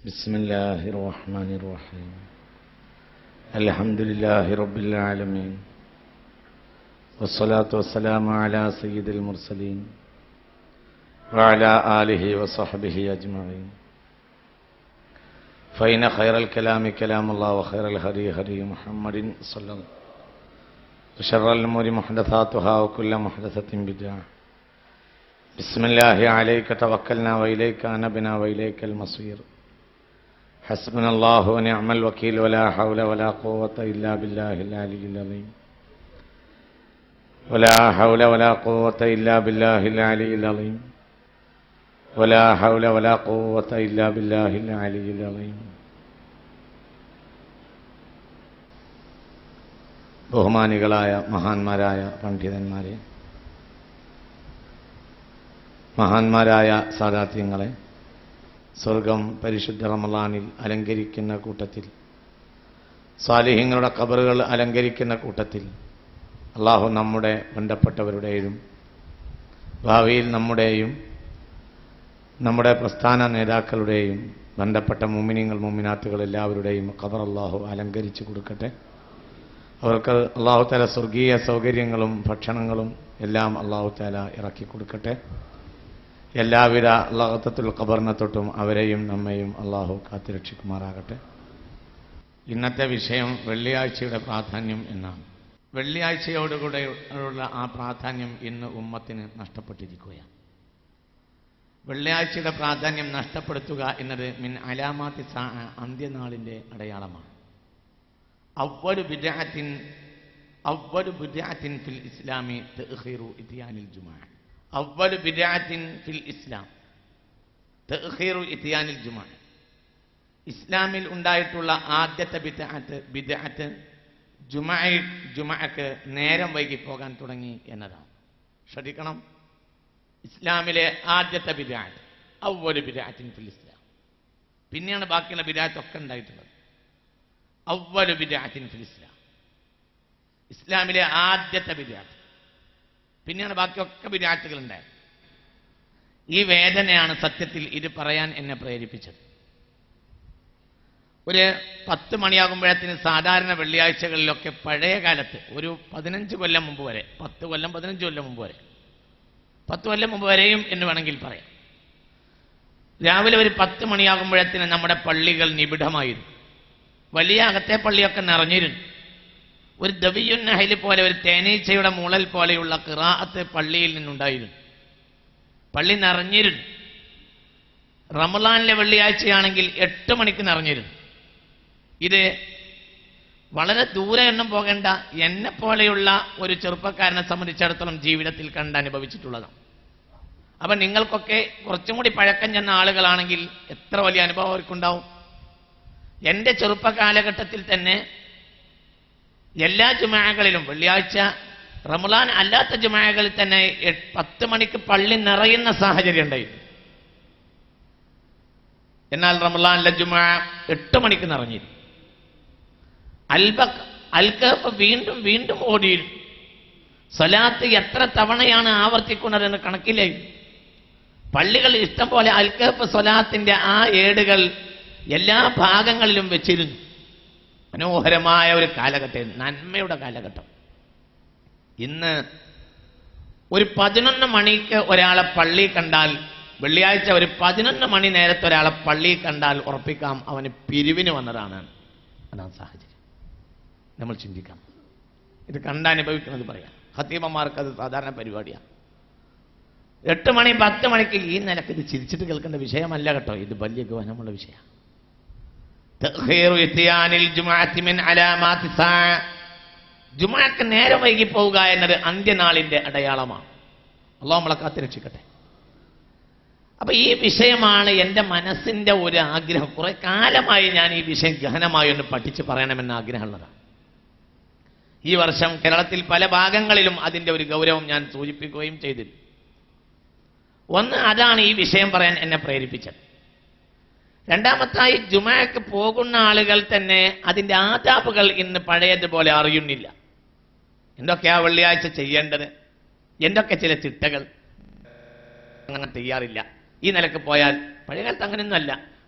بسم الله الرحمن الرحيم الحمد لله رب العالمين والصلاة والسلام على سيد المرسلين وعلى آله وصحبه أجمعين فإن خير الكلام كلام الله وخير الهدي هدي محمد صلى الله عليه وسلم وشر الأمور محدثاتها وكل محدثة بدعة بسم الله عليك توكلنا وإليك أنبنا وإليك المصير حسبنا الله ونعم الوكيل ولا حول ولا قوة إلا بالله العلي العظيم ولا حول ولا قوة إلا بالله العلي العظيم ولا حول ولا قوة إلا بالله العلي العظيم ബഹുമാനികളായ മഹാന്മാരായ പണ്ഡിതന്മാരെ മഹാന്മാരായ സാദാത്യങ്ങളെ സ്വർഗം പരിശുദ്ധ റമലാനിൽ അലങ്കരിക്കുന്ന കൂട്ടത്തിൽ സാലിഹ്യങ്ങളുടെ കബറുകൾ അലങ്കരിക്കുന്ന കൂട്ടത്തിൽ അള്ളാഹു നമ്മുടെ ബന്ധപ്പെട്ടവരുടെയും ഭാവിയിൽ നമ്മുടെയും നമ്മുടെ പ്രസ്ഥാന നേതാക്കളുടെയും ബന്ധപ്പെട്ട മുമിനിങ്ങൾ മുമിനാത്തുകൾ എല്ലാവരുടെയും ഖബർ അള്ളാഹു അലങ്കരിച്ചു കൊടുക്കട്ടെ അവർക്ക് അള്ളാഹു താല സ്വർഗീയ സൗകര്യങ്ങളും ഭക്ഷണങ്ങളും എല്ലാം അള്ളാഹു താല ഇറക്കി കൊടുക്കട്ടെ എല്ലാവിധ അള്ളാഹത്തുൽ ഖബറിനെ തൊട്ടും അവരെയും നമ്മയും അള്ളാഹു കാത്തുരക്ഷിക്കുമാറാകട്ടെ ഇന്നത്തെ വിഷയം വെള്ളിയാഴ്ചയുടെ പ്രാധാന്യം എന്നാണ് വെള്ളിയാഴ്ചയോടുകൂടെ ഉള്ള ആ പ്രാധാന്യം ഇന്ന് ഉമ്മത്തിന് നഷ്ടപ്പെട്ടിരിക്കുകയാണ് വെള്ളിയാഴ്ചയുടെ പ്രാധാന്യം നഷ്ടപ്പെടുത്തുക എന്നത് മിൻ അലാമാത്തി സാ അന്ത്യനാളിൻ്റെ അടയാളമാണ് അവ്വലു ബിദ്അത്തിൻ അവ്വലു ബിദ്അത്തിൻ ഫിൽ ഇസ്ലാമി തഅഖീറു ഇത്യാനിൽ ജുമാ അവ്വലു ബിദ്അത്തിൻ ഫിൽ ഇസ്ലാം തഅഖീറു ഇത്യാനിൽ ജുമാ ഇസ്ലാമിൽ ഉണ്ടായിട്ടുള്ള ആദ്യത്തെ ബിദ്അത്ത് ബിദ്അത്ത് ജുമാ ജുമാക്ക് നേരം വൈകി പോകാൻ തുടങ്ങി എന്നതാണ് ശ്രദ്ധിക്കണം ഇസ്ലാമിലെ ആദ്യത്തെ ബിദ്അത്ത് അവ്വലു ബിദ്അത്തിൻ ഫിൽ ഇസ്ലാം പിന്നെയാണ് ബാക്കിയുള്ള ബിദ്അത്തൊക്കെ ഉണ്ടായിട്ടുള്ളത് അവ്വലു ബിദ്അത്തിൻ ഫിൽ ഇസ്ലാം ഇസ്ലാമിലെ ആദ്യത്തെ ബിദ്അത്ത് പിന്നെയാണ് ബാക്കിയൊക്കെ ബിദ്അത്തുകൾ ഉണ്ടായത് ഈ വേദനയാണ് സത്യത്തിൽ ഇത് പറയാൻ എന്നെ പ്രേരിപ്പിച്ചത് ഒരു പത്ത് മണിയാകുമ്പോഴത്തിന് സാധാരണ വെള്ളിയാഴ്ചകളിലൊക്കെ പഴയ കാലത്ത് ഒരു പതിനഞ്ച് കൊല്ലം മുമ്പ് വരെ പത്ത് കൊല്ലം പതിനഞ്ച് കൊല്ലം മുമ്പ് വരെ പത്ത് കൊല്ലം മുമ്പ് വരെയും എന്ന് വേണമെങ്കിൽ പറയാം രാവിലെ ഒരു പത്ത് മണിയാകുമ്പോഴത്തിന് നമ്മുടെ പള്ളികൾ നിബിഡമായിരുന്നു വലിയ അകത്തെ പള്ളിയൊക്കെ നിറഞ്ഞിരുന്നു ഒരു ദവിയുൻ നഹലി പോലെ ഒരു തേനീച്ചയുടെ മൂളൽ പോലെയുള്ള കിറാഅത്ത് പള്ളിയിൽ നിന്നുണ്ടായിരുന്നു പള്ളി നിറഞ്ഞിരുന്നു റമലാനിലെ വെള്ളിയാഴ്ചയാണെങ്കിൽ എട്ട് മണിക്ക് നിറഞ്ഞിരുന്നു ഇത് വളരെ ദൂരെ ഒന്നും പോകേണ്ട എന്നെ പോലെയുള്ള ഒരു ചെറുപ്പക്കാരനെ സംബന്ധിച്ചിടത്തോളം ജീവിതത്തിൽ കണ്ട് അനുഭവിച്ചിട്ടുള്ളതാണ് അപ്പം നിങ്ങൾക്കൊക്കെ കുറച്ചും കൂടി പഴക്കം ചെന്ന ആളുകളാണെങ്കിൽ എത്ര വലിയ അനുഭവം അവർക്കുണ്ടാവും എൻ്റെ ചെറുപ്പ കാലഘട്ടത്തിൽ തന്നെ എല്ലാ ജുമാകളിലും വെള്ളിയാഴ്ച റമലാൻ അല്ലാത്ത ജുമാകളിൽ തന്നെ എ- പത്ത് മണിക്ക് പള്ളി നിറയുന്ന സാഹചര്യം ഉണ്ടായിരുന്നു എന്നാൽ റമലാനിലെ ജുമാ എട്ട് മണിക്ക് നിറഞ്ഞിരുന്നു അൽബക് അൽക്കഫ് വീണ്ടും വീണ്ടും ഓടിയിരുന്നു സ്വലാത്ത് എത്ര തവണയാണ് ആവർത്തിക്കുന്നതെന്ന് കണക്കില്ലേ പള്ളികൾ ഇഷ്ടം പോലെ അൽക്കഫ് സ്വലാത്തിന്റെ ആ ഏടുകൾ എല്ലാ ഭാഗങ്ങളിലും വെച്ചിരുന്നു മനോഹരമായ ഒരു കാലഘട്ടം നന്മയുടെ കാലഘട്ടം ഇന്ന് ഒരു പതിനൊന്ന് മണിക്ക് ഒരാളെ പള്ളി കണ്ടാൽ വെള്ളിയാഴ്ച ഒരു പതിനൊന്ന് മണി നേരത്തെ ഒരാളെ പള്ളി കണ്ടാൽ ഉറപ്പിക്കാം അവന് പിരിവിന് വന്നതാണ് അതാണ് സാഹചര്യം നമ്മൾ ചിന്തിക്കാം ഇത് കണ്ടനുഭവിക്കുന്നത് പറയാം ഹത്തീമന്മാർക്ക് അത് സാധാരണ പരിപാടിയാണ് എട്ട് മണി പത്ത് മണിക്ക് ഈ നിലക്ക് ഇത് ചിരിച്ചിട്ട് കേൾക്കേണ്ട വിഷയമല്ല കേട്ടോ ഇത് വലിയ ഗവനമുള്ള വിഷയമാണ് തഖീറു ഇത്യാനിൽ ജുമുഅത്തി മിൻ അലാമാത്തി സാ ജുമുഅക്ക് നേരം വൈകി പോവുക എന്നത് അന്ത്യനാളിന്റെ അടയാളമാണ് അള്ളാഹു നമ്മളെ കാത്തിരക്ഷിക്കട്ടെ അപ്പൊ ഈ വിഷയമാണ് എൻ്റെ മനസ്സിന്റെ ഒരു ആഗ്രഹം കുറെ കാലമായി ഞാൻ ഈ വിഷയം ഗഹനമായി ഒന്ന് പഠിച്ച് പറയണമെന്ന് ആഗ്രഹമുള്ളതാണ് ഈ വർഷം കേരളത്തിൽ പല ഭാഗങ്ങളിലും അതിന്റെ ഒരു ഗൗരവം ഞാൻ സൂചിപ്പിക്കുകയും ചെയ്തിരുന്നു ഒന്ന് അതാണ് ഈ വിഷയം പറയാൻ എന്നെ പ്രേരിപ്പിച്ചത് രണ്ടാമത്തായി ജുമാക്ക് പോകുന്ന ആളുകൾ തന്നെ അതിന്റെ ആദാബുകൾ ഇന്ന് പഴയതുപോലെ അറിയുന്നില്ല എന്തൊക്കെയാ വെള്ളിയാഴ്ച ചെയ്യേണ്ടത് എന്തൊക്കെ ചില ചിട്ടകൾ അങ്ങനെ ചെയ്യാറില്ല ഈ നിലക്ക് പോയാൽ പഴയ കാലത്ത് അങ്ങനെയൊന്നുമല്ല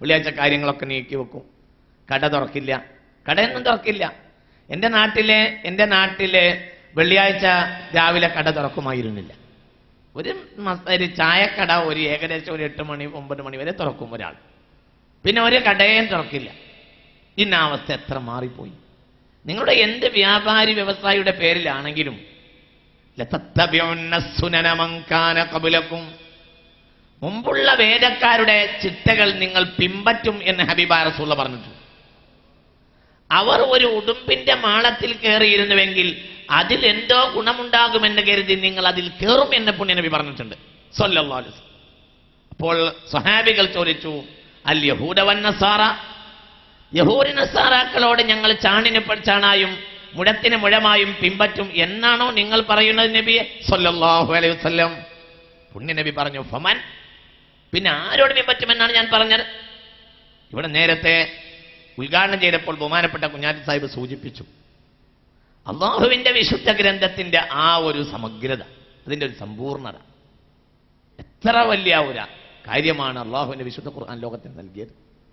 വെള്ളിയാഴ്ച കാര്യങ്ങളൊക്കെ നീക്കി വെക്കും കട തുറക്കില്ല കടയൊന്നും തുറക്കില്ല എൻ്റെ നാട്ടിലെ എൻ്റെ നാട്ടിലെ വെള്ളിയാഴ്ച രാവിലെ കട തുറക്കുമായിരുന്നില്ല ഒരു മ- ഒരു ചായക്കട ഒരു ഏകദേശം ഒരു എട്ട് മണി ഒമ്പത് മണി വരെ തുറക്കും ഒരാൾ പിന്നെ ഒരു കടയും തുറക്കില്ല ഇന്ന അവസ്ഥ എത്ര മാറിപ്പോയി നിങ്ങളുടെ എന്ത് വ്യാപാരി വ്യവസായിയുടെ പേരിലാണെങ്കിലും ലതത്തബിഉന്ന സുനന മൻ കാന ഖബലക്കും മുമ്പുള്ള വേദക്കാരുടെ ചിട്ടകൾ നിങ്ങൾ പിമ്പറ്റും എന്ന് ഹബീബ റസൂള്ള പറഞ്ഞിട്ടുണ്ട് അവർ ഒരു ഉടുമ്പിന്റെ മാളത്തിൽ കയറിയിരുന്നുവെങ്കിൽ അതിൽ എന്തോ ഗുണമുണ്ടാകുമെന്ന് കരുതി നിങ്ങൾ അതിൽ കയറും എന്ന് പുണ്യനബി പറഞ്ഞിട്ടുണ്ട് സല്ലല്ലാഹു അലൈഹി വസല്ലം. അപ്പോൾ സ്വഹാബികൾ ചോദിച്ചു അൽ യഹൂദ വന്നസാറ യഹൂദ നസാറാക്കളോട് ഞങ്ങൾ ചാണിന് പ- ചാണായും മുഴത്തിന് മുഴമായും പിമ്പറ്റും എന്നാണോ നിങ്ങൾ പറയുന്നത് നബിയെ സല്ലല്ലാഹു അലൈഹി വസല്ലം പുണ്യനബി പറഞ്ഞു ഫമൻ പിന്നെ ആരോട് പിമ്പറ്റുമെന്നാണ് ഞാൻ പറഞ്ഞത് ഇവിടെ നേരത്തെ ഉദ്ഘാടനം ചെയ്തപ്പോൾ ബഹുമാനപ്പെട്ട കുഞ്ഞാറ്റി സാഹിബ് സൂചിപ്പിച്ചു അള്ളാഹുവിന്റെ വിശുദ്ധ ഗ്രന്ഥത്തിന്റെ ആ ഒരു സമഗ്രത അതിന്റെ ഒരു സമ്പൂർണത എത്ര വലിയ ഒരു കാര്യമാണ് അള്ളാഹുവിന്റെ വിശുദ്ധ ഖുർആൻ ലോകത്തിന് നൽകിയത്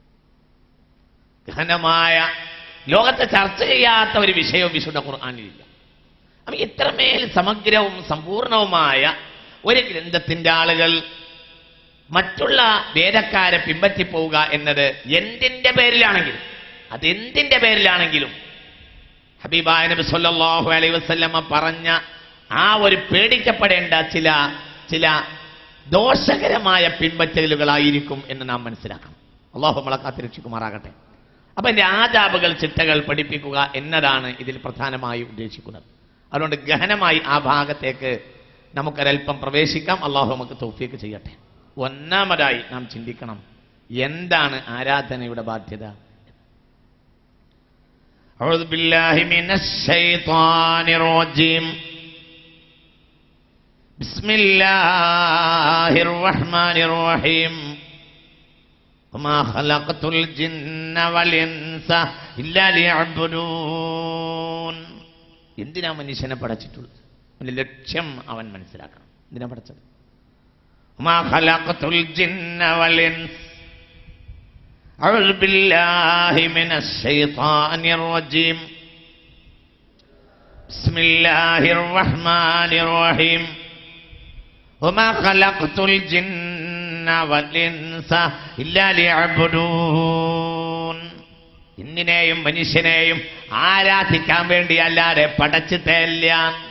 ഗഹനമായ ലോകത്തെ ചർച്ച ചെയ്യാത്ത ഒരു വിഷയവും വിശുദ്ധ ഖുർആാനിലില്ല അപ്പൊ ഇത്രമേൽ സമഗ്രവും സമ്പൂർണവുമായ ഒരു ഗ്രന്ഥത്തിന്റെ ആളുകൾ മറ്റുള്ള വേദക്കാരെ പിമ്പറ്റിപ്പോവുക എന്നത് എന്തിന്റെ പേരിലാണെങ്കിലും അതെന്തിന്റെ പേരിലാണെങ്കിലും ഹബീബായ നബി സല്ലല്ലാഹു അലൈഹി വസല്ലമ പറഞ്ഞ ആ ഒരു പേടിക്കപ്പെടേണ്ട ചില ചില ദോഷകരമായ പിൻപറ്റലുകളായിരിക്കും എന്ന് നാം മനസ്സിലാക്കണം അള്ളാഹു നമ്മളെ കാത്തിരക്ഷിക്കുമാറാകട്ടെ അപ്പൊ എന്റെ ആദാബുകൾ ചിട്ടകൾ പഠിപ്പിക്കുക എന്നതാണ് ഇതിൽ പ്രധാനമായി ഉദ്ദേശിക്കുന്നത് അതുകൊണ്ട് ഗഹനമായി ആ ഭാഗത്തേക്ക് നമുക്കൊരൽപ്പം പ്രവേശിക്കാം അള്ളാഹു നമുക്ക് തൗഫീക്ക് ചെയ്യട്ടെ ഒന്നാമതായി നാം ചിന്തിക്കണം എന്താണ് ആരാധനയുടെ ബാധ്യത أعوذ بالله من الشيطان الرجيم بسم الله الرحمن الرحيم وما خلقت الجن والإنس إلا ليعبدون എന്തിനാ മനുഷ്യനെ പടച്ചിട്ടുള്ളത് അവന്റെ ലക്ഷ്യം അവൻ മനസ്സിലാക്കണം എന്തിനാ പടച്ചത് وما خلقت الجن والإنس أعوذ بالله من الشيطان الرجيم بسم الله الرحمن الرحيم وما خلقت الجن والإنس إلا ليعبدون ഇന്നിനെയും മനുഷ്യനെയും ആരാധിക്കാൻ വേണ്ടി അല്ലാതെ പടച്ചു തല്ല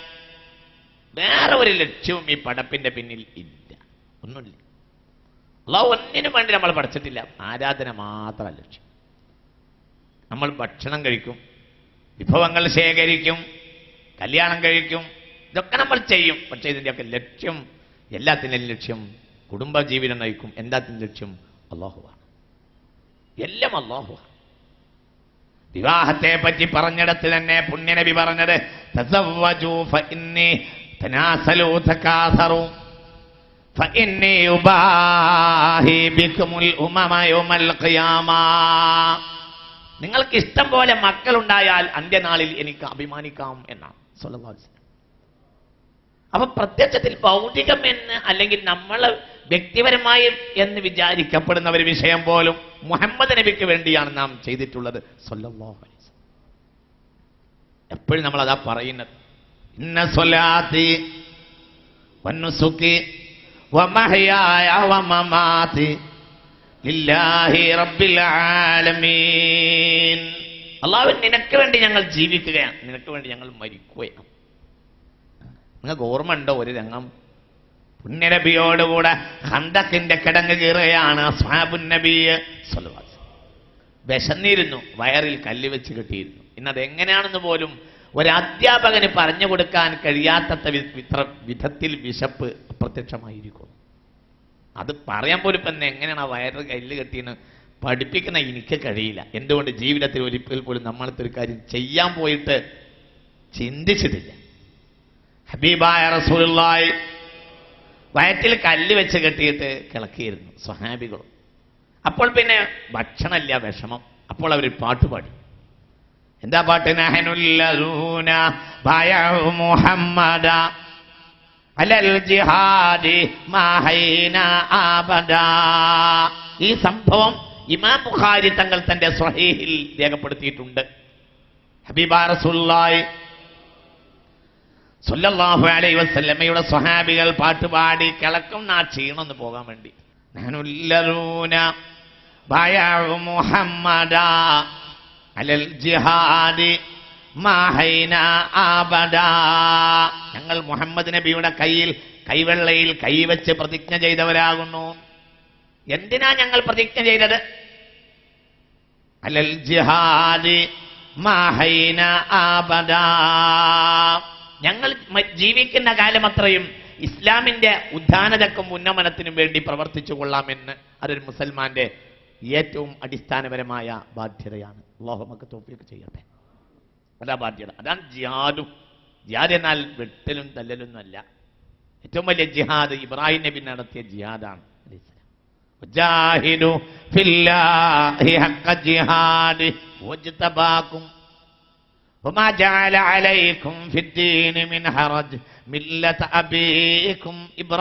വേറെ ഒരു ലക്ഷ്യവും ഈ പടപ്പിന്റെ പിന്നിൽ ഇല്ല ഒന്നുമില്ല അള്ളാഹു ഒന്നിനും വേണ്ടി നമ്മൾ പഠിച്ചിട്ടില്ല ആരാധന മാത്രം ലക്ഷ്യം നമ്മൾ ഭക്ഷണം കഴിക്കും വിഭവങ്ങൾ ശേഖരിക്കും കല്യാണം കഴിക്കും ഇതൊക്കെ നമ്മൾ ചെയ്യും പക്ഷേ ഇതിൻ്റെയൊക്കെ ലക്ഷ്യം എല്ലാത്തിൻ്റെയും ലക്ഷ്യം കുടുംബജീവിതം നയിക്കും എല്ലാത്തിൻ്റെ ലക്ഷ്യം അള്ളാഹുവാണ് എല്ലാം അള്ളാഹുവാണ് വിവാഹത്തെ പറ്റി പറഞ്ഞിടത്ത് തന്നെ പുണ്യനബി പറഞ്ഞത് തസവ്വജൂ ഫഇന്നി തനാസലൂ തകാസറൂ فإني أباهي بكم الأمم يوم القيامة നിങ്ങൾക്ക് ഇഷ്ടം പോലെ മക്കളുണ്ടായാൽ അന്ത്യനാളിൽ എനിക്ക് അഭിമാനിക്കാം എന്നാണ് സല്ലല്ലാഹു അലൈഹി വസല്ലം. അപ്പൊ പ്രത്യക്ഷത്തിൽ ഭൗതികം എന്ന് അല്ലെങ്കിൽ നമ്മൾ വ്യക്തിപരമായി എന്ന് വിചാരിക്കപ്പെടുന്ന ഒരു വിഷയം പോലും മുഹമ്മദ് നബിക്ക് വേണ്ടിയാണ് നാം ചെയ്തിട്ടുള്ളത് സല്ലല്ലാഹു അലൈഹി വസല്ലം. എപ്പോഴും നമ്മൾ അതാ പറയുന്നത് ഇന്ന സ്വലാത്തി വന്നുസുക്കി ومحياي ومماتي لله رب العالمين അള്ളാഹു നിനക്ക് വേണ്ടി ഞങ്ങൾ ജീവിക്കുകയാണ് നിനക്ക് വേണ്ടി ഞങ്ങൾ മരിക്കുകയാണ് നിങ്ങൾക്ക് ഓർമ്മ ഉണ്ടോ ഒരു രംഗം പുണ്യനബിയോടുകൂടെ ഹന്തക്കിന്റെ കിടങ്ങ് കീറുകയാണ് അസ്ഹാബുൻ നബിയെ സ്വലവാസ് വിശന്നിരുന്നു വയറിൽ കല്ല് വെച്ച് കെട്ടിയിരുന്നു ഇന്നത് എങ്ങനെയാണെന്ന് പോലും ഒരു അധ്യാപകന് പറഞ്ഞു കൊടുക്കാൻ കഴിയാത്ത വി- വിത്ര- വിധത്തിൽ വിശപ്പ് അപ്രത്യക്ഷമായിരിക്കും അത് പറയാൻ പോലും ഇപ്പം എങ്ങനെയാണ് ആ വയറ് കല്ല് കെട്ടിയെന്ന് പഠിപ്പിക്കുന്ന എനിക്ക് കഴിയില്ല എന്തുകൊണ്ട് ജീവിതത്തിൽ ഒരിക്കൽ പോലും നമ്മളത്തെ ഒരു കാര്യം ചെയ്യാൻ പോയിട്ട് ചിന്തിച്ചിട്ടില്ല ഹബീബായ റസൂലുള്ളാഹി വയറ്റിൽ കല്ല് വെച്ച് കെട്ടിയിട്ട് കിളക്കിയിരുന്നു സ്വഹാബികളും അപ്പോൾ പിന്നെ ഭക്ഷണമില്ല വിഷമം അപ്പോൾ അവർ പാട്ടുപാടി എന്താ പാട്ട് നഹനുല്ലൂന ബയഉ മുഹമ്മദ അലൽ ജിഹാദി മാഹൈന ആബദ ഈ സംഭവം ഇമാം ബുഖാരി തങ്ങൾ തന്റെ സ്വഹീഹിൽ രേഖപ്പെടുത്തിയിട്ടുണ്ട് ഹബീബാ റസൂലുള്ളാഹി സല്ലല്ലാഹു അലൈഹി വസല്ലമയുടെ സ്വഹാബികൾ പാട്ടുപാടി കിളക്കും നാ ക്ഷീണൊന്ന് പോകാൻ വേണ്ടി നഹനുല്ലറൂന ബയഉ മുഹമ്മദാ അലൽ ജിഹാദി മാഹൈന ആബദാ ഞങ്ങൾ മുഹമ്മദ് നബിയുടെ കയ്യിൽ കൈവെള്ളയിൽ കൈവച്ച് പ്രതിജ്ഞ ചെയ്തവരാകുന്നു എന്തിനാ ഞങ്ങൾ പ്രതിജ്ഞ ചെയ്തത് അലൽ ജിഹാദി മാഹൈന ആബദാ ഞങ്ങൾ മ- ജീവിക്കുന്ന കാലം അത്രയും ഇസ്ലാമിന്റെ ഉദ്ധാനതക്കും ഉന്നമനത്തിനും വേണ്ടി പ്രവർത്തിച്ചു കൊള്ളാമെന്ന് അതൊരു മുസൽമാന്റെ ഏറ്റവും അടിസ്ഥാനപരമായ ബാധ്യതയാണ് അള്ളാഹു നമുക്ക് തോഫിയൊക്കെ ചെയ്യട്ടെ അതാ ബാധ്യത അതാണ് ജിഹാദും ജിഹാദ് എന്നാൽ വെട്ടലും തല്ലലൊന്നും അല്ല ഏറ്റവും വലിയ ജിഹാദ് ഇബ്രാഹിം നബി നടത്തിയ ജിഹാദാണ് അലൈഹിസ്സലാം. وجاهدوا في الله حق جهاده واجتباكم وما جعل عليكم في الدين من حرج ملة أبيكم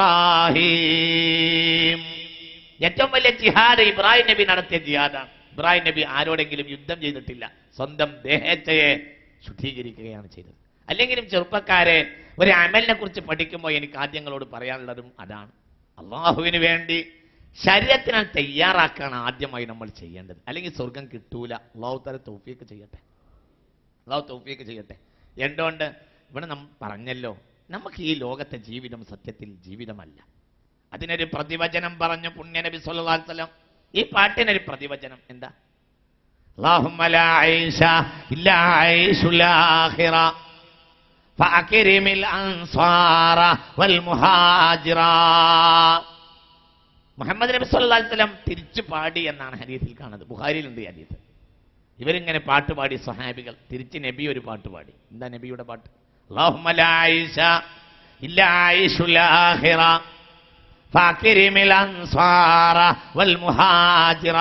إبراهيم ഏറ്റവും വലിയ ജിഹാദ് ഇബ്രാഹിം നബി നടത്തിയ ജിഹാദാണ് ഇബ്രാഹിം നബി ആരോടെങ്കിലും യുദ്ധം ചെയ്തിട്ടില്ല സ്വന്തം ദേഹത്തെ ശുദ്ധീകരിക്കുകയാണ് ചെയ്തത് അല്ലെങ്കിലും ചെറുപ്പക്കാരെ ഒരു അമലിനെ കുറിച്ച് പഠിക്കുമ്പോൾ എനിക്ക് ആദ്യങ്ങളോട് പറയാനുള്ളതും അതാണ് അള്ളാഹുവിന് വേണ്ടി ശരീരത്തിനാൽ തയ്യാറാക്കാണ് ആദ്യമായി നമ്മൾ ചെയ്യേണ്ടത് അല്ലെങ്കിൽ സ്വർഗം കിട്ടൂല അള്ളാഹു തല തൗഫീക്ക് ചെയ്യട്ടെ അള്ളാഹു തൗഫീക്ക് ചെയ്യട്ടെ എന്തുകൊണ്ട് ഇവിടെ നാം പറഞ്ഞല്ലോ നമുക്ക് ഈ ലോകത്തെ ജീവിതം സത്യത്തിൽ ജീവിതമല്ല അതിനൊരു പ്രതിവചനം പറഞ്ഞു പുണ്യനബി സല്ലല്ലാഹു അലൈഹി വസല്ലം ഈ പാട്ടിനൊരു പ്രതിവചനം എന്താ اللهم لا عيش إلا عيش الآخرة فأكرم الأنصار والمهاجرة മുഹമ്മദ് നബി സല്ലല്ലാഹു അലൈഹി വസല്ലം തിരിച്ചു പാടി എന്നാണ് ഹദീസിൽ കാണുന്നത് ബുഖാരിയിലുണ്ട് ഈ ഹദീസ് ഇവരിങ്ങനെ പാട്ട് പാടി സ്വഹാബികൾ തിരിച്ച് നബി ഒരു പാട്ട് പാടി എന്താ നബിയുടെ പാട്ട് അല്ലാഹുമ്മ ലാ ആയിഷ ഇല്ലാ ആയിഷുൽ ആഖിറ ഫാക്കിരിമിൽ അൻസാറ വൽ മുഹാജിറ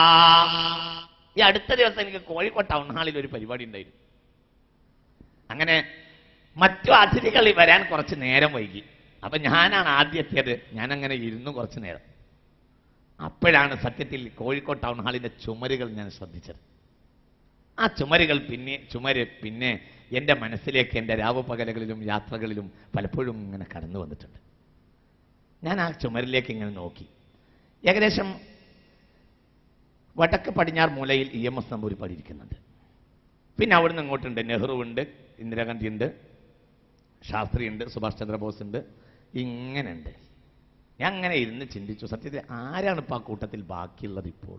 ഈ അടുത്ത ദിവസം എനിക്ക് കോഴിക്കോട് ടൗൺ ഹാളിൽ ഒരു പരിപാടി ഉണ്ടായിരുന്നു അങ്ങനെ മറ്റു അതിഥികൾ വരാൻ കുറച്ച് നേരം വൈകി അപ്പൊ ഞാനാണ് ആദ്യം എത്തിയത് ഞാൻ അങ്ങനെ ഇരുന്നു കുറച്ച് നേരം അപ്പോഴാണ് സത്യത്തിൽ കോഴിക്കോട് ടൗൺ ഹാളിന്റെ ചുമരുകൾ ഞാൻ ശ്രദ്ധിച്ചത് ആ ചുമരുകൾ പിന്നെ ചുമര് പിന്നെ എൻ്റെ മനസ്സിലേക്ക് എൻ്റെ രാവുപകലകളിലും യാത്രകളിലും പലപ്പോഴും ഇങ്ങനെ കടന്നു വന്നിട്ടുണ്ട് ഞാൻ ആ ചുമരിലേക്ക് ഇങ്ങനെ നോക്കി ഏകദേശം വടക്ക് പടിഞ്ഞാറ് മൂലയിൽ ഇ എം എസ് നമ്പൂരിപ്പാടി ഇരിക്കുന്നുണ്ട് പിന്നെ അവിടുന്ന് ഇങ്ങോട്ടുണ്ട് നെഹ്റു ഉണ്ട് ഇന്ദിരാഗാന്ധി ഉണ്ട് ശാസ്ത്രി ഉണ്ട് സുഭാഷ് ചന്ദ്രബോസ് ഉണ്ട് ഇങ്ങനെ ഉണ്ട് ഞാൻ അങ്ങനെ ഇരുന്ന് ചിന്തിച്ചു സത്യത്തിൽ ആരാണ് ഇപ്പോൾ ആ കൂട്ടത്തിൽ ബാക്കിയുള്ളത് ഇപ്പോൾ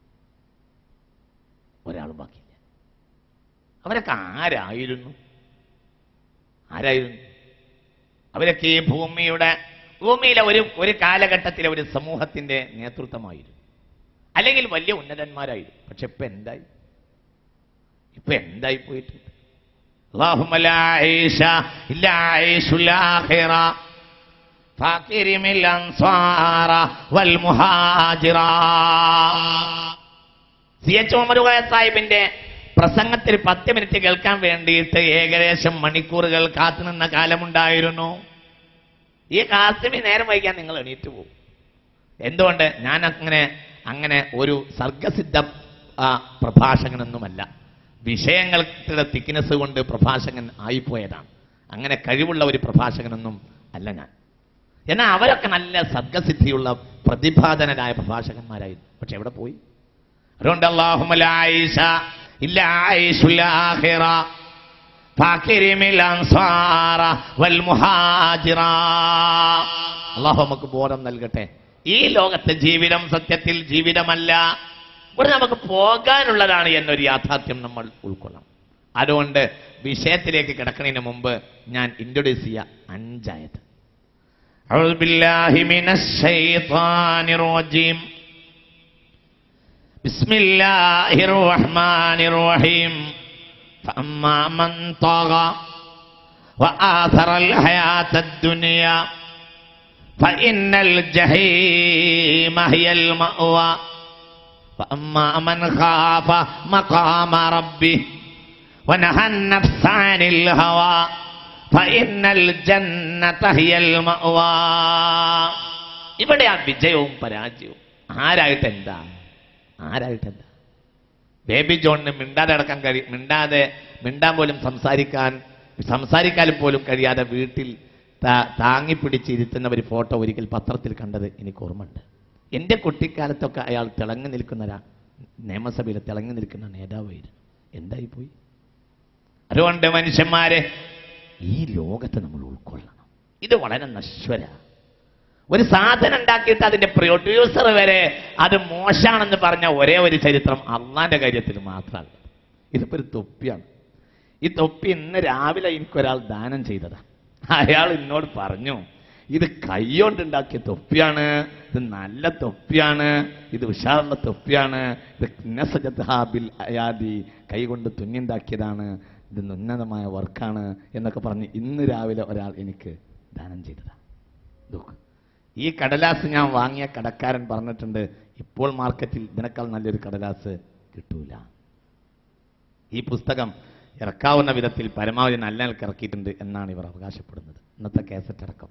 ഒരാളും ബാക്കിയില്ല അവരൊക്കെ ആരായിരുന്നു ആരായിരുന്നു അവരൊക്കെ ഈ ഭൂമിയുടെ ഭൂമിയിലെ ഒരു ഒരു കാലഘട്ടത്തിലെ ഒരു സമൂഹത്തിന്റെ നേതൃത്വമായിരുന്നു അല്ലെങ്കിൽ വലിയ ഉന്നതന്മാരായിരുന്നു പക്ഷെ ഇപ്പൊ എന്തായി ഇപ്പൊ എന്തായി പോയിട്ടുണ്ട് اللهم لا عيش إلا عيش الآخرة فاكرم الأنصار والمهاجرة സി എച്ച് ഉമർ കോയ സാഹിബിന്റെ പ്രസംഗത്തിൽ പത്ത് മിനിറ്റ് കേൾക്കാൻ വേണ്ടിയിട്ട് ഏകദേശം മണിക്കൂറുകൾ കാത്തുനിന്ന കാലമുണ്ടായിരുന്നു ഈ കാസിമി നേരം വൈകാൻ നിങ്ങൾ എണീറ്റ് പോകും എന്തുകൊണ്ട് ഞാൻ അങ്ങനെ അങ്ങനെ ഒരു സർഗസിദ്ധ ആ, പ്രഭാഷകനൊന്നുമല്ല വിഷയങ്ങളുടെ തിക്നെസ് കൊണ്ട് പ്രഭാഷകൻ ആയിപ്പോയതാണ് അങ്ങനെ കഴിവുള്ള ഒരു പ്രഭാഷകനൊന്നും അല്ല ഞാൻ എന്നാൽ അവരൊക്കെ നല്ല സർഗസിദ്ധിയുള്ള പ്രതിഭാതനരായ പ്രഭാഷകന്മാരായിരുന്നു പക്ഷെ എവിടെ പോയി അതുകൊണ്ട് അല്ലാഹുമ്മ ലാ ആയിഷ ഇല്ല ആയിഷുൽ ആഖിറ ഫാക്കിരിമിൽ അൻസാറ വൽ മുഹാജിറ അല്ലാഹു നമുക്ക് ബോധം നൽകട്ടെ ഈ ലോകത്തെ ജീവിതം സത്യത്തിൽ ജീവിതമല്ല ഇവിടെ നമുക്ക് പോകാനുള്ളതാണ് എന്നൊരു യാഥാർത്ഥ്യം നമ്മൾ ഉൾക്കൊള്ളണം അതുകൊണ്ട് വിഷയത്തിലേക്ക് കിടക്കുന്നതിന് മുമ്പ് ഞാൻ ഇൻട്രൊഡ്യൂസ് ചെയ്യാം അഞ്ചായത് أعوذ بالله من الشيطان الرجيم بسم الله الرحمن الرحيم فأما من طغى وآثر الحياة الدنيا فإن الجحيم هي المأوى فأما من خاف مقام ربه ونهى النفس عن الهوى فإن الجنة هي المأوى ഇവിടെ ആ വിജയവും പരാജയവും ആരായിട്ട് എന്താ ആരായിട്ടല്ല ബേബി ജോണിന് മിണ്ടാതെ അടക്കാൻ കഴിയും മിണ്ടാതെ മിണ്ടാൻ പോലും സംസാരിക്കാൻ സംസാരിക്കാൻ പോലും കഴിയാതെ വീട്ടിൽ താ- താങ്ങിപ്പിടിച്ച് ഇരുത്തുന്ന ഒരു ഫോട്ടോ ഒരിക്കൽ പത്രത്തിൽ കണ്ടത് എനിക്ക് ഓർമ്മയുണ്ട് എൻ്റെ കുട്ടിക്കാലത്തൊക്കെ അയാൾ തിളങ്ങി നിൽക്കുന്ന ഒരാ നിയമസഭയിൽ തിളങ്ങി നിൽക്കുന്ന നേതാവായിരുന്നു എന്തായി പോയി അതുകൊണ്ട് മനുഷ്യന്മാരെ ഈ ലോകത്തെ നമ്മൾ ഉൾക്കൊള്ളണം ഇത് വളരെ നശ്വര ഒരു സാധനം ഉണ്ടാക്കിയിട്ട് അതിന്റെ പ്രൊഡ്യൂസർ വരെ അത് മോശാണെന്ന് പറഞ്ഞ ഒരേ ഒരു ചരിത്രം അള്ളാന്റെ കാര്യത്തിൽ മാത്രമല്ല ഇതിപ്പോ ഒരു തൊപ്പിയാണ് ഈ തൊപ്പി ഇന്ന് രാവിലെ എനിക്കൊരാൾ ദാനം ചെയ്തതാ അയാൾ എന്നോട് പറഞ്ഞു ഇത് കൈകൊണ്ടുണ്ടാക്കിയ തൊപ്പിയാണ് ഇത് നല്ല തൊപ്പിയാണ് ഇത് ഉഷാറുള്ള തൊപ്പിയാണ് ഇത് നസജദ്ഹാബിൽ അയാദി കൈകൊണ്ട് തുന്നിയുണ്ടാക്കിയതാണ് ഇത് ഉന്നതമായ വർക്കാണ് എന്നൊക്കെ പറഞ്ഞ് ഇന്ന് രാവിലെ ഒരാൾ എനിക്ക് ദാനം ചെയ്തതാ നോക്ക് ഈ കടലാസ് ഞാൻ വാങ്ങിയ കടക്കാരൻ പറഞ്ഞിട്ടുണ്ട് ഇപ്പോൾ മാർക്കറ്റിൽ ഇതിനേക്കാൾ നല്ലൊരു കടലാസ് കിട്ടൂല ഈ പുസ്തകം ഇറക്കാവുന്ന വിധത്തിൽ പരമാവധി നല്ല നിലക്ക് ഇറക്കിയിട്ടുണ്ട് എന്നാണ് ഇവർ അവകാശപ്പെടുന്നത് ഇന്നത്തെ കേസറ്റ് അടക്കം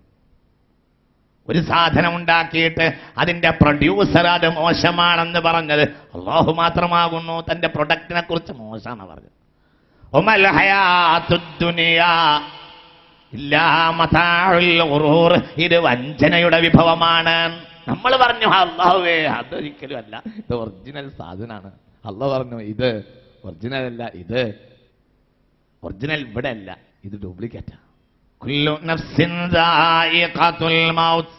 ഒരു സാധനം ഉണ്ടാക്കിയിട്ട് അതിന്റെ പ്രൊഡ്യൂസർ അത് മോശമാണെന്ന് പറഞ്ഞത് അള്ളാഹു മാത്രമാകുന്നു തന്റെ പ്രൊഡക്റ്റിനെ കുറിച്ച് മോശമാണ് പറഞ്ഞത് ഉമൽ ഹയാത്തുദ് ദുനിയാ ഇല്ലാ മതാഉൽ ഖുറൂർ. ഇത് വഞ്ചനയുടെ വിഭവമാണ് നമ്മൾ പറഞ്ഞു അള്ളാഹുവേ അതൊരിക്കലും അല്ല ഇത് ഒറിജിനൽ സാധനമാണ് അള്ളാഹ് പറഞ്ഞു ഇത് ഒറിജിനൽ അല്ല ഇത് ഒറിജിനൽ ഇവിടെ അല്ല ഇത് ഡ്യൂപ്ലിക്കേറ്റാ കുല്ലു നഫ്സിൻ ദായിഖത്തുൽ മൗത്ത്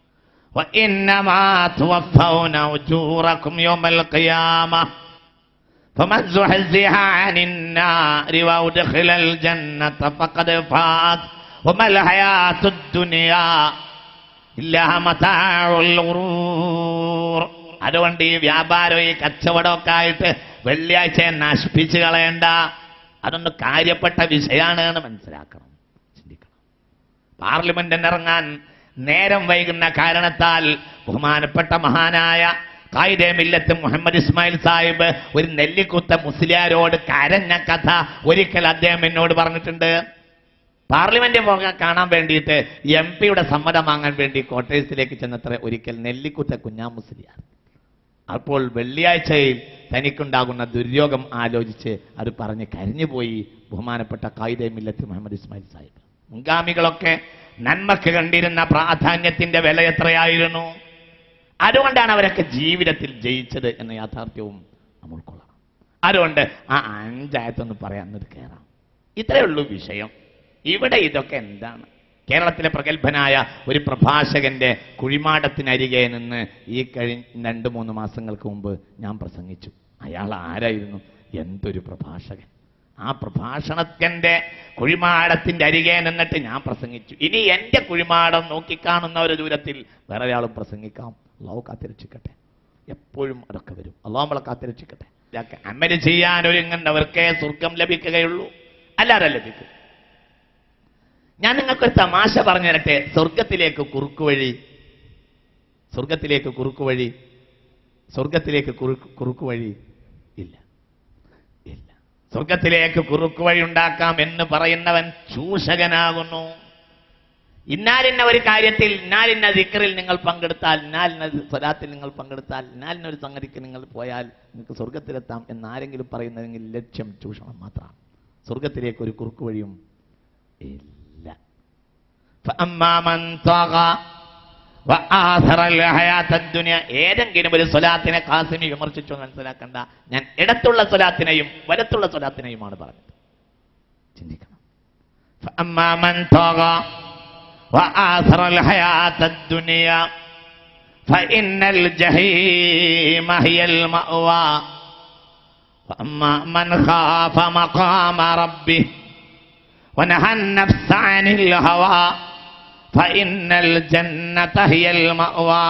وإنما توفون أجوركم يوم القيامة فمن زحزح عن النار وأدخل الجنة فقد فاز وما الحياة الدنيا إلا متاع الغرور അതുകൊണ്ട് ഈ വ്യാപാരം ഈ കച്ചവടമൊക്കെ ആയിട്ട് വെള്ളിയാഴ്ചയെ നശിപ്പിച്ച് കളയണ്ട അതൊന്ന് കാര്യപ്പെട്ട വിഷയമാണ് എന്ന് മനസ്സിലാക്കണം ചിന്തിക്കണം പാർലമെന്റിന് ഇറങ്ങാൻ നേരം വൈകുന്ന കാരണത്താൽ ബഹുമാനപ്പെട്ട മഹാനായ കായിദേ മില്ലത്ത് മുഹമ്മദ് ഇസ്മായിൽ സാഹിബ് ഒരു നെല്ലിക്കുത്ത മുസ്ലിയാരോട് കരഞ്ഞ കഥ ഒരിക്കൽ അദ്ദേഹം എന്നോട് പറഞ്ഞിട്ടുണ്ട് പാർലമെന്റ് പോകാൻ കാണാൻ വേണ്ടിയിട്ട് എം പിയുടെ സമ്മതം വാങ്ങാൻ വേണ്ടി കോട്ടേഴ്സിലേക്ക് ചെന്നത്ര ഒരിക്കൽ നെല്ലിക്കുത്ത കുഞ്ഞാ മുസ്ലിയാർ അപ്പോൾ വെള്ളിയാഴ്ചയിൽ തനിക്കുണ്ടാകുന്ന ദുര്യോഗം ആലോചിച്ച് അത് പറഞ്ഞ് കരഞ്ഞുപോയി ബഹുമാനപ്പെട്ട കായിദേ മില്ലത്ത് മുഹമ്മദ് ഇസ്മായിൽ സാഹിബ് മുൻഗാമികളൊക്കെ നന്മക്ക് കണ്ടിരുന്ന പ്രാധാന്യത്തിന്റെ വില എത്രയായിരുന്നു അതുകൊണ്ടാണ് അവരൊക്കെ ജീവിതത്തിൽ ജയിച്ചത് എന്ന യാഥാർത്ഥ്യവും നമ്മൾ ഉൾക്കൊള്ളണം അതുകൊണ്ട് ആ അഞ്ചായത്തൊന്ന് പറയാൻ എന്നിട്ട് കയറാം ഇത്രയേ ഉള്ളൂ വിഷയം ഇവിടെ ഇതൊക്കെ എന്താണ് കേരളത്തിലെ പ്രഗത്ഭനായ ഒരു പ്രഭാഷകന്റെ കുഴിമാടത്തിനരികെ നിന്ന് ഈ കഴിഞ്ഞ രണ്ട് മൂന്ന് മാസങ്ങൾക്ക് മുമ്പ് ഞാൻ പ്രസംഗിച്ചു അയാൾ ആരായിരുന്നു എന്തൊരു പ്രഭാഷകൻ ആ പ്രഭാഷണത്തിന്റെ കുഴിമാടത്തിന്റെ അരികെ നിന്നിട്ട് ഞാൻ പ്രസംഗിച്ചു ഇനി എന്റെ കുഴിമാടം നോക്കിക്കാണുന്ന ഒരു ദൂരത്തിൽ വേറെ ഒരാളും പ്രസംഗിക്കാം അള്ളാഹു കാത്തിരക്ഷിക്കട്ടെ എപ്പോഴും അതൊക്കെ വരും അള്ളാഹു നമ്മളെ കാത്തിരക്ഷിക്കട്ടെ ഇതൊക്കെ അമല് ചെയ്യാൻ ഒരുങ്ങുന്നവർക്കേ സ്വർഗം ലഭിക്കുകയുള്ളൂ അല്ലാതെ ലഭിക്കും ഞാൻ നിങ്ങൾക്കൊരു തമാശ പറഞ്ഞു തരട്ടെ സ്വർഗത്തിലേക്ക് കുറുക്കുവഴി സ്വർഗത്തിലേക്ക് കുറുക്കുവഴി സ്വർഗത്തിലേക്ക് കുറുക്ക് കുറുക്കുവഴി ഇല്ല ഇല്ല സ്വർഗത്തിലേക്ക് കുറുക്കുവഴി ഉണ്ടാക്കാം എന്ന് പറയുന്നവൻ ചൂഷകനാകുന്നു ഇന്നാലിന്ന ഒരു കാര്യത്തിൽ ഇന്നാലിന്ന ദിക്കറിൽ നിങ്ങൾ പങ്കെടുത്താൽ ഇന്നാലിന്ന സ്വലാത്തിൽ നിങ്ങൾ പങ്കെടുത്താൽ ഇന്നാലിന്ന ഒരു സംഗതിക്ക് നിങ്ങൾ പോയാൽ നിങ്ങൾക്ക് സ്വർഗത്തിലെത്താം എന്നാരെങ്കിലും പറയുന്നതെങ്കിൽ ലക്ഷ്യം ചൂഷണം മാത്രമാണ് സ്വർഗത്തിലേക്ക് ഒരു കുറുക്ക് വഴിയും ഇല്ല فأما من طغى وآثر الحياة الدنيا ഏതെങ്കിലും ഒരു സ്വലാത്തിനെ കാസിമി വിമർശിച്ചു എന്ന് മനസ്സിലാക്കണ്ട ഞാൻ ഇടത്തുള്ള സ്വലാത്തിനെയും വലത്തുള്ള സ്വലാത്തിനെയുമാണ് പറഞ്ഞത് ചിന്തിക്കണം فأما من طغى وآثر الحياة الدنيا فإن الجحيم هي المأوى وأما من خاف مقام ربه ونهى النفس عن الهوى فإن الجنة هي المأوى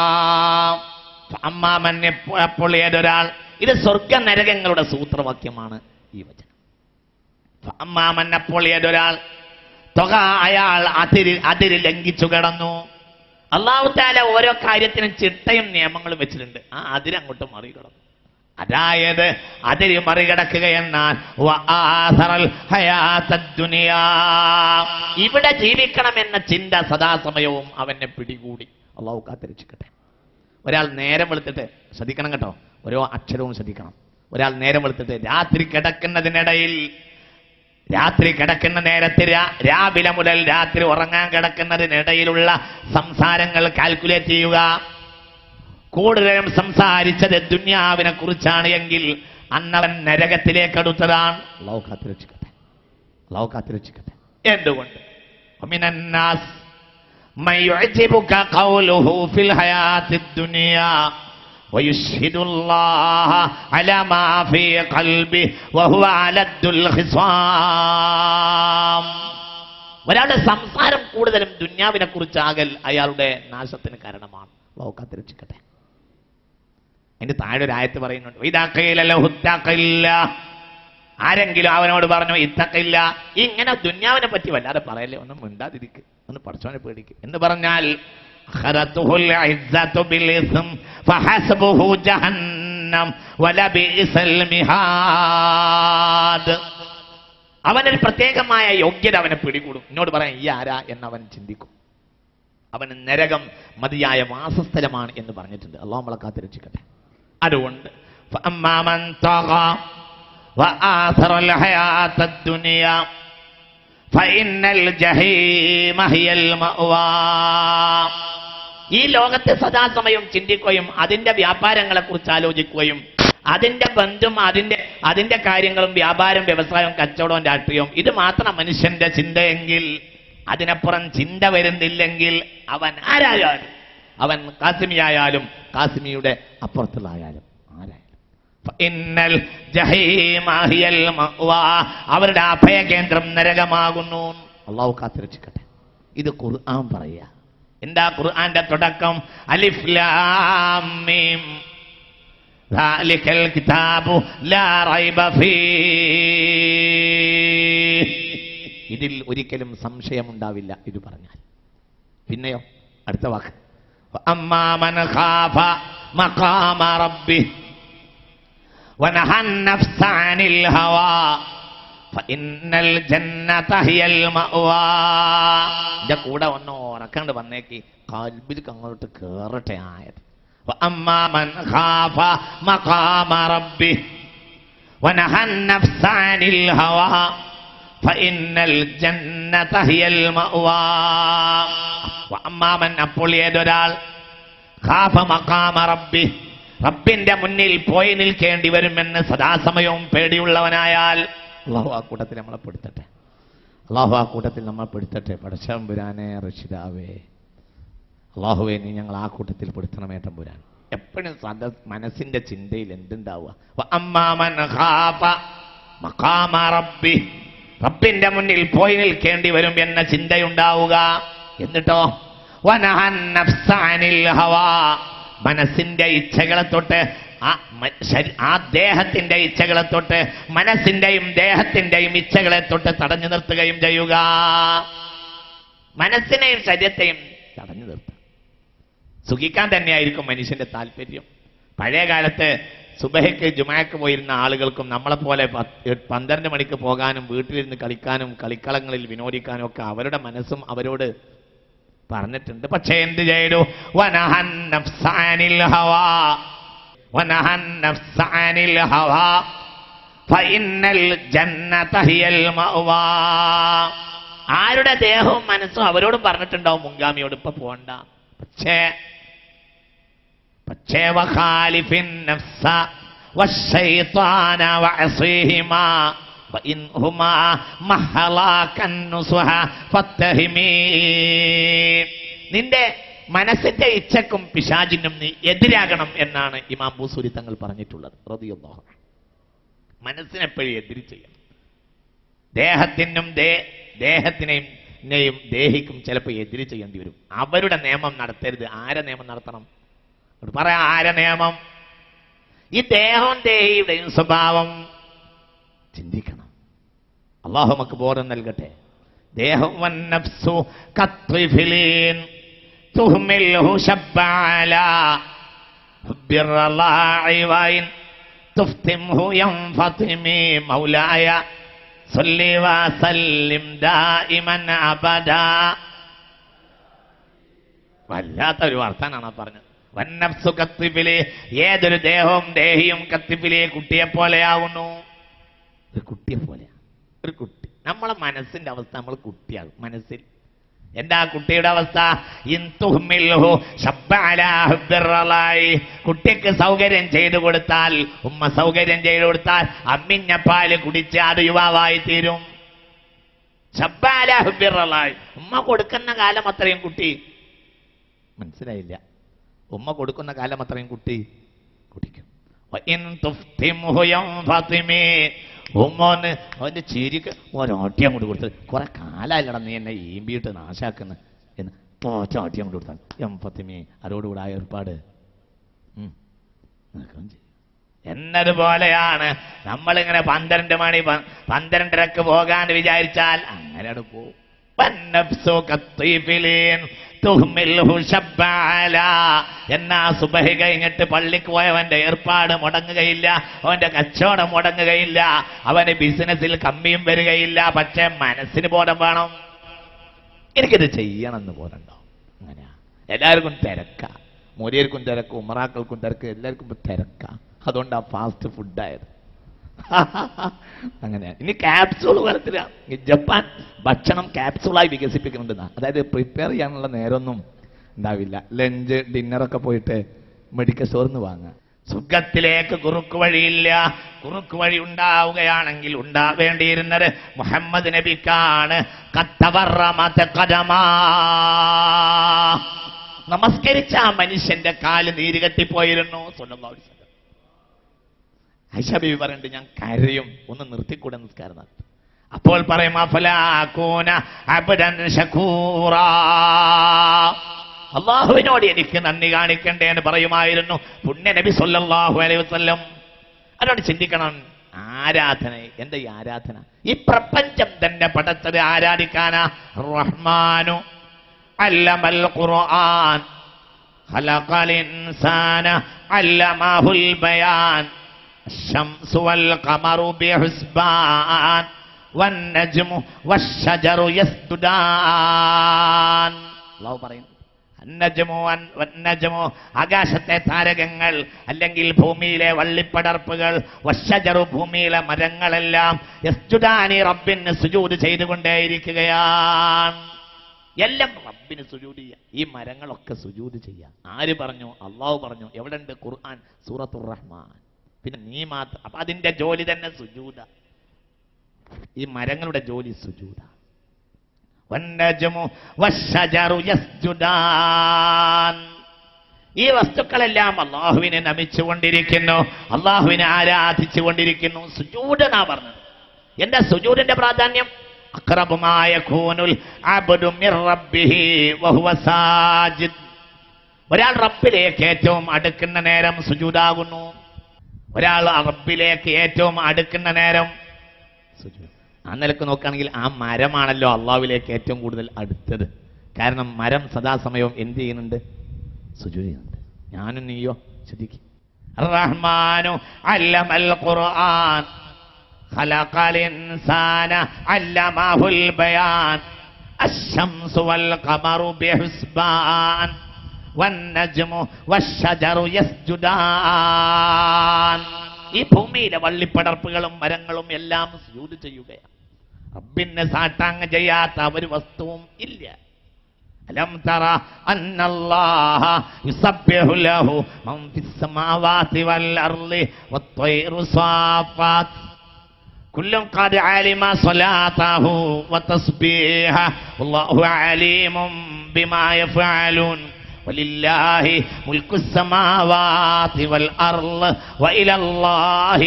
فأما من അപ്പോൾ ഏതൊരാൾ ഇത് സ്വർഗ നരകങ്ങളുടെ സൂത്രവാക്യമാണ് ഈ വചനം അമ്മാമൻ അപ്പോൾ ഏതൊരാൾ തുക അയാൾ അതിര് അതിര് ലംഘിച്ചു കിടന്നു അള്ളാഹു താല ഓരോ കാര്യത്തിനും ചിട്ടയും നിയമങ്ങളും വെച്ചിട്ടുണ്ട് ആ അതിരങ്ങോട്ട് മറികടന്നു അതായത് അതിര് മറികടക്കുക എന്നാൽ വആഥറൽ ഹയാത്തദ് ദുനിയാ. ഇവിടെ ജീവിക്കണമെന്ന ചിന്ത സദാസമയവും അവനെ പിടികൂടി അള്ളാഹു കാത്തിരക്ഷിക്കട്ടെ ഒരാൾ നേരം വെളുത്തിട്ട് ശ്രദ്ധിക്കണം കേട്ടോ ഓരോ അക്ഷരവും ശ്രദ്ധിക്കണം ഒരാൾ നേരം വെളുത്തിട്ട് രാത്രി കിടക്കുന്നതിനിടയിൽ രാത്രി കിടക്കുന്ന നേരത്ത് രാ- രാവിലെ മുതൽ രാത്രി ഉറങ്ങാൻ കിടക്കുന്നതിനിടയിലുള്ള സംസാരങ്ങൾ കാൽക്കുലേറ്റ് ചെയ്യുക കൂടുതലും സംസാരിച്ചത് ദുന്യാവിനെ കുറിച്ചാണ് എങ്കിൽ അന്നവൻ നരകത്തിലേക്ക് അടുത്തതാണ് അള്ളാഹു കാത്തിരക്ഷിക്കട്ടെ അള്ളാഹു കാത്തിരക്ഷിക്കട്ടെ എന്തുകൊണ്ട് ومن الناس من يعجبك قوله في الحياة الدنيا ويشهد الله على ما في قلبه وهو ألد الخصام ഒരാളുടെ സംസാരം കൂടുതലും ദുന്യാവിനെ കുറിച്ചാകൽ അയാളുടെ നാശത്തിന് കാരണമാണ് അള്ളാഹു കാത്തിരക്ഷിക്കട്ടെ അതിന്റെ താഴെ ഒരു ആയത്ത് പറയുന്നുണ്ട് ഇതാക്കയില്ലല്ലോ ഹുത്താക്കയില്ല ആരെങ്കിലും അവനോട് പറഞ്ഞു ഇത്തക്കില്ല ഇങ്ങനെ ദുന്യാവിനെ പറ്റി വല്ലാതെ പറയല്ലേ ഒന്നും മിണ്ടാതിരിക്ക് ഒന്ന് പഠിച്ചവനെ പേടിക്ക് എന്ന് പറഞ്ഞാൽ അഖറത്തുഹുൽ ഇസ്സത്തു ബിൽ ഇസ്ം ഫഹസ്ബുഹു ജഹന്നം വലബിഇസൽ മിഹാദ് അവനൊരു പ്രത്യേകമായ യോഗ്യത അവനെ പിടികൂടും എന്നോട് പറയാൻ ഈ ആരാ എന്നവൻ ചിന്തിക്കും അവന് നരകം മതിയായ വാസസ്ഥലമാണ് എന്ന് പറഞ്ഞിട്ടുണ്ട് അള്ളാഹു നമ്മളെ കാത്തിരക്ഷിക്കട്ടെ അതുകൊണ്ട് فأما من طغى وآثر الحياة الدنيا فإن الجحيم هي المأوى ഈ ലോകത്തെ സദാസമയം ചിന്തിക്കുകയും അതിന്റെ വ്യാപാരങ്ങളെ കുറിച്ച് ആലോചിക്കുകയും അതിന്റെ ബന്ധും അതിന്റെ അതിന്റെ കാര്യങ്ങളും വ്യാപാരം വ്യവസായവും കച്ചവടവും രാഷ്ട്രീയവും ഇത് മാത്രം മനുഷ്യന്റെ ചിന്തയെങ്കിൽ അതിനപ്പുറം ചിന്ത വരുന്നില്ലെങ്കിൽ അവൻ ആരായാലും അവൻ കാസിമിയായാലും കാസിമിയുടെ അപ്പുറത്തുള്ളായാലും ആരായാലും ഫഇന്നൽ ജഹീമ ഹിയൽ മഅ്വാ. അവരുടെ അഭയകേന്ദ്രം നരകമാകുന്നു അള്ളാഹു കാത്തിരക്ഷിക്കട്ടെ ഇത് ഖുർആൻ പറയുക എന്താ ഖുർആന്റെ തുടക്കം അലിഫ് ലാം മീം ذلك الكتاب لا ريب فيه ഇതിൽ ഒരിക്കലും സംശയമുണ്ടാവില്ല ഇത് പറഞ്ഞാൽ പിന്നെയോ അടുത്ത വാക്ക് وأما من خاف مقام ربه ونهى النفس عن الهوى فإن الجنة هي المأوى എന്റെ കൂടെ ഒന്ന് ഉറക്കണ്ട് വന്നേക്ക് കാൽബിലേക്ക് അങ്ങോട്ട് കേറട്ടെ ആയത് وأما من خاف مقام ربه ونهى النفس عن الهوى فإن الجنة هي المأوى وأما من അപ്പോൾ ഏതൊരാൾ ഖാഫ മഖാമ റബ്ബി റബ്ബിന്റെ മുന്നിൽ പോയി നിൽക്കേണ്ടി വരുമെന്ന് സദാസമയവും പേടിയുള്ളവനായാൽ അള്ളാഹു ആ കൂട്ടത്തിൽ നമ്മളെ പെടുത്തട്ടെ അള്ളാഹു ആ കൂട്ടത്തിൽ നമ്മൾ പെടുത്തട്ടെ പടശമ്പുരാനെ റഷിദാവേ അള്ളാഹുവെ നീ ഞങ്ങൾ ആ കൂട്ടത്തിൽ പെടുത്തണമേ തമ്പുരാൻ എപ്പോഴും സദ മനസ്സിന്റെ ചിന്തയിൽ എന്തുണ്ടാവുക വ അമ്മാമൻ ഖാഫ മഖാമ റബ്ബി റബ്ബിന്റെ മുന്നിൽ പോയി നിൽക്കേണ്ടി വരും എന്ന ചിന്തയുണ്ടാവുക എന്നിട്ടോ വനഹൻ നഫ്സ അനിൽ ഹവാ മനസ്സിന്റെ ഇച്ഛകളെ തൊട്ട് ആ മ- ശരി- ആ ദേഹത്തിന്റെ ഇച്ഛകളെ തൊട്ട് മനസ്സിന്റെയും ദേഹത്തിന്റെയും ഇച്ഛകളെ തൊട്ട് തടഞ്ഞു നിർത്തുകയും ചെയ്യുക മനസ്സിനെയും ശരീരത്തെയും തടഞ്ഞു നിർത്തുക സുഖിക്കാൻ തന്നെയായിരിക്കും മനുഷ്യന്റെ താല്പര്യം പഴയ കാലത്ത് സുബഹയ്ക്ക് ജുമാക്ക് പോയിരുന്ന ആളുകൾക്കും നമ്മളെപ്പോലെ പത്ത് പന്ത്രണ്ട് മണിക്ക് പോകാനും വീട്ടിലിരുന്ന് കളിക്കാനും കളിക്കളങ്ങളിൽ വിനോദിക്കാനും ഒക്കെ അവരുടെ മനസ്സും അവരോട് പറഞ്ഞിട്ടുണ്ട് പക്ഷേ എന്ത് ചെയ്തു വനഹൻ നഫ്സാനിൽ ഹവാ വനഹൻ നഫ്സാനിൽ ഹവാ ഫഇന്നൽ ജന്നത ഹിയൽ മഅവാ ആരുടെ ദേഹവും മനസ്സും അവരോടും പറഞ്ഞിട്ടുണ്ടാവും മുൻഗാമിയോട് ഇപ്പൊ പോണ്ട പക്ഷേ പക്ഷേ വഖാലിഫിൻ നഫ്സ والشيطان وعصيهما وإنهما محلاك النصح فاتهمي നിന്റെ മനസ്സിന്റെ ഇച്ഛക്കും പിശാചിനും നീ എതിരാകണം എന്നാണ് ഇമാം ബൂസൂരി തങ്ങൾ പറഞ്ഞിട്ടുള്ളത് റളിയല്ലാഹു അൻഹു. മനസ്സിനെപ്പോഴും എതിര് ചെയ്യണം ദേഹത്തിനും ദേ ദേഹത്തിനെയും നെയും ദേഹിക്കും ചിലപ്പോൾ എതിര് ചെയ്യേണ്ടി വരും അവരുടെ നിയമം നടത്തരുത് ആരെ നിയമം നടത്തണം അത് പറയാം ആരെ നിയമം ഈ ദേഹവും ദേഹിയുടെയും സ്വഭാവം ചിന്തിക്കണം അള്ളാഹു നമുക്ക് ബോധം നൽകട്ടെ ദേഹം വന്നഫ്സു കത്രിഫിലീൻ തുഹ്മിൽഹു ശബ്ബഅലാ بالرضاع وإن تفتمه ينفطمي مولاي صل وسلم دائما أبدا വല്ലാത്ത ഒരു വർത്താനാണ് പറഞ്ഞത് വന്നഫ്സു കത്തിഫിലെ ഏതൊരു ദേഹവും ദേഹിയും കത്തിഫിലെ കുട്ടിയെ പോലെയാവുന്നു ഒരു കുട്ടിയെ പോലെ ഒരു കുട്ടി നമ്മളെ മനസ്സിന്റെ അവസ്ഥ നമ്മൾ കുട്ടിയാകും മനസ്സിൽ എന്താ കുട്ടിയുടെ അവസ്ഥ ഇൻ തുഹ്മിൽഹു ശബ്ബ അലാ ഹുബ്ബിർ റളായി. കുട്ടിക്ക് സൗകര്യം ചെയ്തു കൊടുത്താൽ ഉമ്മ സൗകര്യം ചെയ്തു കൊടുത്താൽ അമ്മിഞ്ഞ പാല് കുടിച്ച് അത് യുവാവായി തീരും ശബ്ബ അലാ ഹുബ്ബിർ റളായി. ഉമ്മ കൊടുക്കുന്ന കാലം അത്രയും കുട്ടി മനസ്സിലായില്ല ഉമ്മ കൊടുക്കുന്ന കാലം അത്രയും കുട്ടി കുടിക്കും വഇൻ തുഫ്തിംഹു യൻഫതിമി. ഉമ്മോന് അവന്റെ ചിരിക്ക് ഒരോട്ടിയം കൊണ്ട് കൊടുത്തത് കുറെ കാലായില്ലടാ നീ എന്നെ ഈമ്പിയിട്ട് നാശാക്കുന്ന എന്ന് ഒറ്റ കൊണ്ട് കൊടുത്താൽ എംഫത്തിമി അതോടുകൂടെ ആ ഏർപ്പാട് ഉം. നടക്കുകയും ചെയ്യും. എന്നതുപോലെയാണ് നമ്മളിങ്ങനെ പന്ത്രണ്ട് മണി പ- പന്ത്രണ്ടരക്ക് പോകാൻ വിചാരിച്ചാൽ അങ്ങനെ അങ്ങട് പോവും വന്നഫ്സു കത്തീഫിലീൻ തുഹ്മിൽഹു ശബ്ബാല. എന്നാ സുബഹി കഴിഞ്ഞിട്ട് പള്ളിക്ക് പോയവന്റെ ഏർപ്പാട് മുടങ്ങുകയില്ല അവന്റെ കച്ചവടം മുടങ്ങുകയില്ല അവന് ബിസിനസ്സിൽ കമ്മിയും വരികയില്ല പക്ഷെ മനസ്സിന് ബോധം വേണം എനിക്കിത് ചെയ്യണമെന്ന് ബോധമുണ്ടോ അങ്ങനെയാ എല്ലാവർക്കും തിരക്കാ മൂര്യർക്കും തിരക്ക് ഉമറാക്കൾക്കും തിരക്ക് എല്ലാവർക്കും ഇപ്പൊ തിരക്കാ അതുകൊണ്ടാ ഫാസ്റ്റ് ഫുഡായത് അങ്ങനെ ഇനി ക്യാപ്സൂൾ വരത്തില്ല ഈ ജപ്പാൻ ഭക്ഷണം ക്യാപ്സൂളായി വികസിപ്പിക്കുന്നുണ്ടെന്നാ അതായത് പ്രിപ്പയർ ചെയ്യാനുള്ള നേരമൊന്നും ഉണ്ടാവില്ല ലഞ്ച് ഡിന്നറൊക്കെ പോയിട്ട് മെഡിക്കൽ സ്റ്റോറിൽ നിന്ന് വാങ്ങുക സുഖത്തിലേക്ക് കുറുക്ക് വഴിയില്ല കുറുക്ക് വഴി ഉണ്ടാവുകയാണെങ്കിൽ ഉണ്ടാവേണ്ടിയിരുന്നത് മുഹമ്മദ് നബിക്കാണ് കത്തവർറമത കദമാ. നമസ്കരിച്ച ആ മനുഷ്യന്റെ കാല് നീര് കെട്ടിപ്പോയിരുന്നു സ്വല്ലല്ലാഹു അലൈഹി വസല്ലം. ആയിഷ ബീവി പറയുന്നുണ്ട് ഞാൻ കരയും ഒന്ന് നിർത്തിക്കൂടെ നിസ്കാരം നടത്തി അപ്പോൾ പറയും അഫലാക്കൂന അബ്ദൻ ശകൂറാ അള്ളാഹുവിനോട് എനിക്ക് നന്ദി കാണിക്കണ്ടേ എന്ന് പറയുമായിരുന്നു പുണ്യ നബി സല്ലല്ലാഹു അലൈഹി വസല്ലം അതിനോട് ചിന്തിക്കണം ആരാധന എന്താ ഈ ആരാധന ഈ പ്രപഞ്ചം തന്നെ പടച്ചത് ആരാധിക്കാനാ റഹ്മാനു അല്ലമൽ ഖുർആൻ خلق الإنسان علمه البيان الشمس والقمر بحسبان والنجم والشجر يسجدان അള്ളാഹു പറയുന്നു അന്നജമോ അൻ- വന്നജമോ ആകാശത്തെ താരകങ്ങൾ അല്ലെങ്കിൽ ഭൂമിയിലെ വള്ളിപ്പടർപ്പുകൾ വശജറു ഭൂമിയിലെ മരങ്ങളെല്ലാം യസ്ജുദാനി റബ്ബിന് സുജൂദ് ചെയ്തുകൊണ്ടേയിരിക്കുകയാണ് എല്ലാം റബ്ബിന് സുജൂദ് ചെയ്യാം ഈ മരങ്ങളൊക്കെ സുജൂദ് ചെയ്യാം ആര് പറഞ്ഞു അള്ളാഹു പറഞ്ഞു എവിടെ ഉണ്ട് ഖുർആൻ സൂറത്തുർ റഹ്മാൻ പിന്നെ നീ മാത്രം അപ്പൊ അതിന്റെ ജോലി തന്നെ സുജൂദ ഈ മരങ്ങളുടെ ജോലി സുജൂദ വന്നജമു വശജറു യസ്ജുദാൻ ഈ വസ്തുക്കളെല്ലാം അള്ളാഹുവിനെ നമിച്ചുകൊണ്ടിരിക്കുന്നു അള്ളാഹുവിനെ ആരാധിച്ചു കൊണ്ടിരിക്കുന്നു സുജൂദ് എന്നാ പറഞ്ഞത് എന്താ സുജൂദിന്റെ പ്രാധാന്യം അക്രബമായ ഖൂനുൽ അബ്ദു മിർ റബ്ബിഹി വഹുവ സാജിദ് ഒരാൾ റബ്ബിലേക്ക് ഏറ്റവും അടുക്കുന്ന നേരം സുജൂദാകുന്നു ഒരാൾ റബ്ബിലേക്ക് ഏറ്റവും അടുക്കുന്ന നേരം സുജൂദ് ആ നിലക്ക് നോക്കുകയാണെങ്കിൽ ആ മരമാണല്ലോ അള്ളാഹുവിലേക്ക് ഏറ്റവും കൂടുതൽ അടുത്തത് കാരണം മരം സദാസമയവും എന്ത് ചെയ്യുന്നുണ്ട് സുജൂദ് ചെയ്യുന്നുണ്ട് ഞാനും നീയോ ശ്രദ്ധിക്കും റഹ്മാനു അല്ലമൽ ഖുർആൻ خلق الإنسان علمه البيان الشمس والقمر بحسبان والنجم والشجر يسجدان ഈ ഭൂമിയിലെ വള്ളിപ്പടർപ്പുകളും മരങ്ങളും എല്ലാം സുജൂദ് ചെയ്യുകയാണ് റബ്ബിന് സാട്ടാങ്ങ ചെയ്യാത്ത ഒരു വസ്തുവും ഇല്ല അലം തറ അന്നല്ലാഹ യുസബ്ബിഹു ലഹു മൻ ഫിസ് സമാവാതി വൽ അർളി വത്വൈറു സാഫാത്ത് كل قد علم صلاته وتسبيحه والله عليم بما يفعلون ولله ملك السماوات والأرض وإلى الله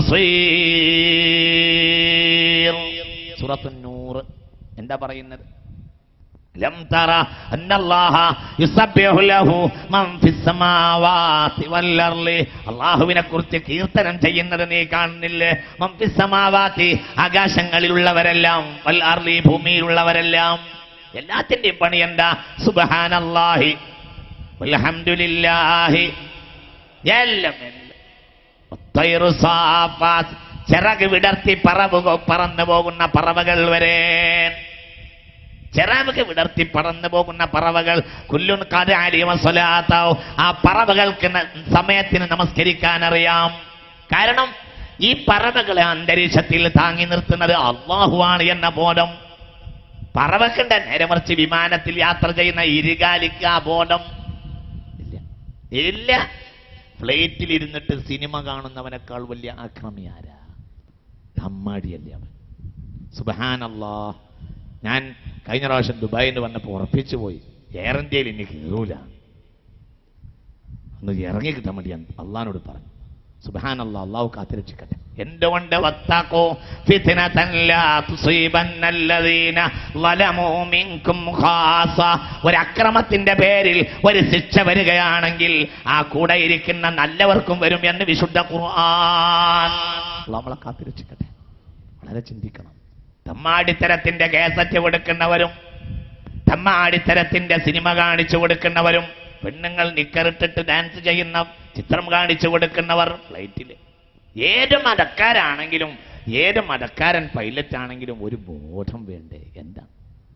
المصير سورة النور എന്താ പറയുന്നത് ലം തറ അന്നല്ലാഹ യുസബ്ബിഹു ലഹു മൻ ഫിസ് സമാവാതി വൽ അർളി അല്ലാഹുവിനെ കുറിച്ച് കീർത്തനം ചെയ്യുന്നത് നീ കാണുന്നില്ലേ മൻ ഫിസ് സമാവാതി ആകാശങ്ങളിലുള്ളവരെല്ലാം വൽ അർളി ഭൂമിയിലുള്ളവരെല്ലാം എല്ലാത്തിന്റെയും പണി എന്താ സുബ്ഹാനല്ലാഹി വൽഹംദുലില്ലാഹി എല്ലാം എല്ലാം ഒത്തൈറു സാഫാത്ത് ചിറക് വിടർത്തി പറവുക പറന്നു പോകുന്ന പറവകൾ വരെ ചിറക് വിടർത്തി പറന്നു പോകുന്ന പറവകൾ കുല്ലുൻ സ്വലാത്തോ ആ പറവകൾക്ക് ന- സമയത്തിന് നമസ്കരിക്കാൻ അറിയാം കാരണം ഈ പറവകളെ അന്തരീക്ഷത്തിൽ താങ്ങി നിർത്തുന്നത് അള്ളാഹുവാണ് എന്ന ബോധം പറവക്കുണ്ട നേരെ മറിച്ച് വിമാനത്തിൽ യാത്ര ചെയ്യുന്ന ഇരുകാലിക്ക് ആ ബോധം ഇല്ല ഇല്ല ഫ്ലൈറ്റിൽ ഇരുന്നിട്ട് സിനിമ കാണുന്നവനേക്കാൾ വലിയ ആക്രമി ആരാ അമ്മാടിയല്ലേ അവൻ സുബഹാനല്ലാ ഞാൻ കഴിഞ്ഞ പ്രാവശ്യം ദുബായിൽ നിന്ന് വന്നപ്പോൾ ഉറപ്പിച്ചു പോയി എയർ ഇന്ത്യയിൽ ഇനി കയറൂല ഒന്ന് ഇറങ്ങി കിട്ടാൻ വേണ്ടി ഞാൻ അള്ളഹാനോട് പറഞ്ഞു സുബാൻ അല്ലാ അള്ളാഹു കാത്തിരക്ഷിക്കട്ടെ എന്തുകൊണ്ട് വത്താക്കോ ഫിത്നതൻ ലാ തുസീബന്നല്ലദീന ളലമൂ മിൻകും ഖാസ ഒരു അക്രമത്തിന്റെ പേരിൽ ഒരു ശിക്ഷ വരികയാണെങ്കിൽ ആ കൂടെ ഇരിക്കുന്ന നല്ലവർക്കും വരും എന്ന് വിശുദ്ധ ഖുർആൻ അള്ളാഹു നമ്മളെ കാത്തിരക്ഷിക്കട്ടെ വളരെ ചിന്തിക്കണം തമ്മാടിത്തരത്തിന്റെ കേസറ്റ് കൊടുക്കുന്നവരും തമ്മാടിത്തരത്തിന്റെ സിനിമ കാണിച്ചു കൊടുക്കുന്നവരും പെണ്ണുങ്ങൾ നിക്കറിട്ടിട്ട് ഡാൻസ് ചെയ്യുന്ന ചിത്രം കാണിച്ചു കൊടുക്കുന്നവർ ഫ്ലൈറ്റിൽ ഏത് മതക്കാരാണെങ്കിലും ഏത് മതക്കാരൻ പൈലറ്റ് ആണെങ്കിലും ഒരു ബോധം വേണ്ടേ എന്താണ്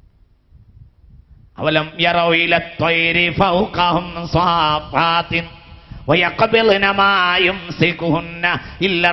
അവലം യറൗ ഇല ത്വയ്രി ഫൗഖഹും സ്വാഫാത്തിൻ വയഖബിൽന മാ യുംസികുഹുന്ന ഇല്ലർ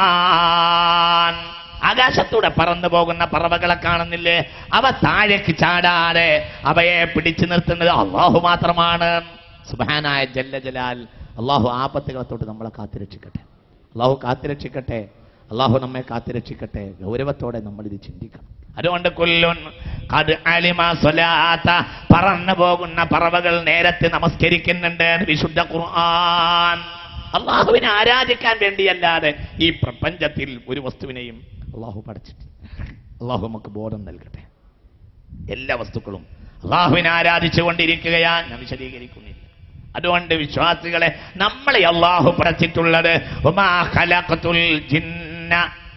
റഹ്മാൻ ആകാശത്തൂടെ പറന്നു പോകുന്ന പറവകളെ കാണുന്നില്ലേ അവ താഴേക്ക് ചാടാതെ അവയെ പിടിച്ചു നിർത്തുന്നത് അള്ളാഹു മാത്രമാണ് സുബാനായ ജല്ല ജലാൽ അള്ളാഹു ആപത്തുകളെ തൊട്ട് നമ്മളെ കാത്തിരക്ഷിക്കട്ടെ അള്ളാഹു കാത്തിരക്ഷിക്കട്ടെ അള്ളാഹു നമ്മെ കാത്തിരക്ഷിക്കട്ടെ ഗൗരവത്തോടെ നമ്മൾ ഇത് ചിന്തിക്കണം അതുകൊണ്ട് കൊല്ലുൻ കത് അലിമ സ്വലാത്ത പറന്നു പോകുന്ന പറവകൾ നേരത്തെ നമസ്കരിക്കുന്നുണ്ട് എന്ന് വിശുദ്ധ ഖുർആൻ അള്ളാഹുവിനെ ആരാധിക്കാൻ വേണ്ടിയല്ലാതെ ഈ പ്രപഞ്ചത്തിൽ ഒരു വസ്തുവിനെയും അള്ളാഹു പഠിച്ചിട്ടില്ല അള്ളാഹു നമുക്ക് ബോധം നൽകട്ടെ എല്ലാ വസ്തുക്കളും അള്ളാഹുവിനെ ആരാധിച്ചു കൊണ്ടിരിക്കുകയാ ഞാൻ വിശദീകരിക്കുന്നില്ല അതുകൊണ്ട് വിശ്വാസികളെ നമ്മളെ അള്ളാഹു പഠിച്ചിട്ടുള്ളത് വമാ ഖലഖതുൽ ജിന്ന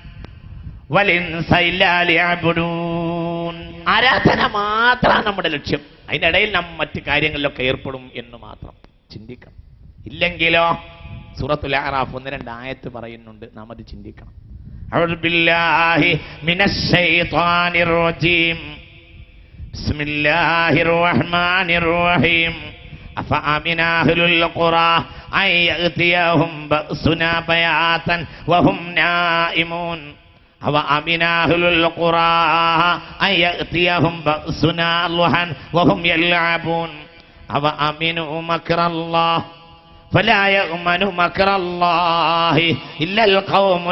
വലിൻസ ഇല്ലാ ലിയഅ്ബുദൂൻ. ആരാധന മാത്രമാണ് നമ്മുടെ ലക്ഷ്യം അതിനിടയിൽ നാം മറ്റു കാര്യങ്ങളിലൊക്കെ ഏർപ്പെടും എന്ന് മാത്രം ചിന്തിക്കണം ഇല്ലെങ്കിലോ സൂറത്തുൽ ആറാഫ് ഒന്ന് രണ്ട് ആയത്ത് പറയുന്നുണ്ട് നാം അത് ചിന്തിക്കണം أعوذ بالله من الشيطان الرجيم بسم الله الرحمن الرحيم أفأمن أهل القرى أن يأتيهم بأسنا بياتا وهم نائمون أوأمن أهل القرى أن يأتيهم بأسنا ضحى وهم يلعبون أوأمنوا مكر الله فلا يأمن مكر الله إلا القوم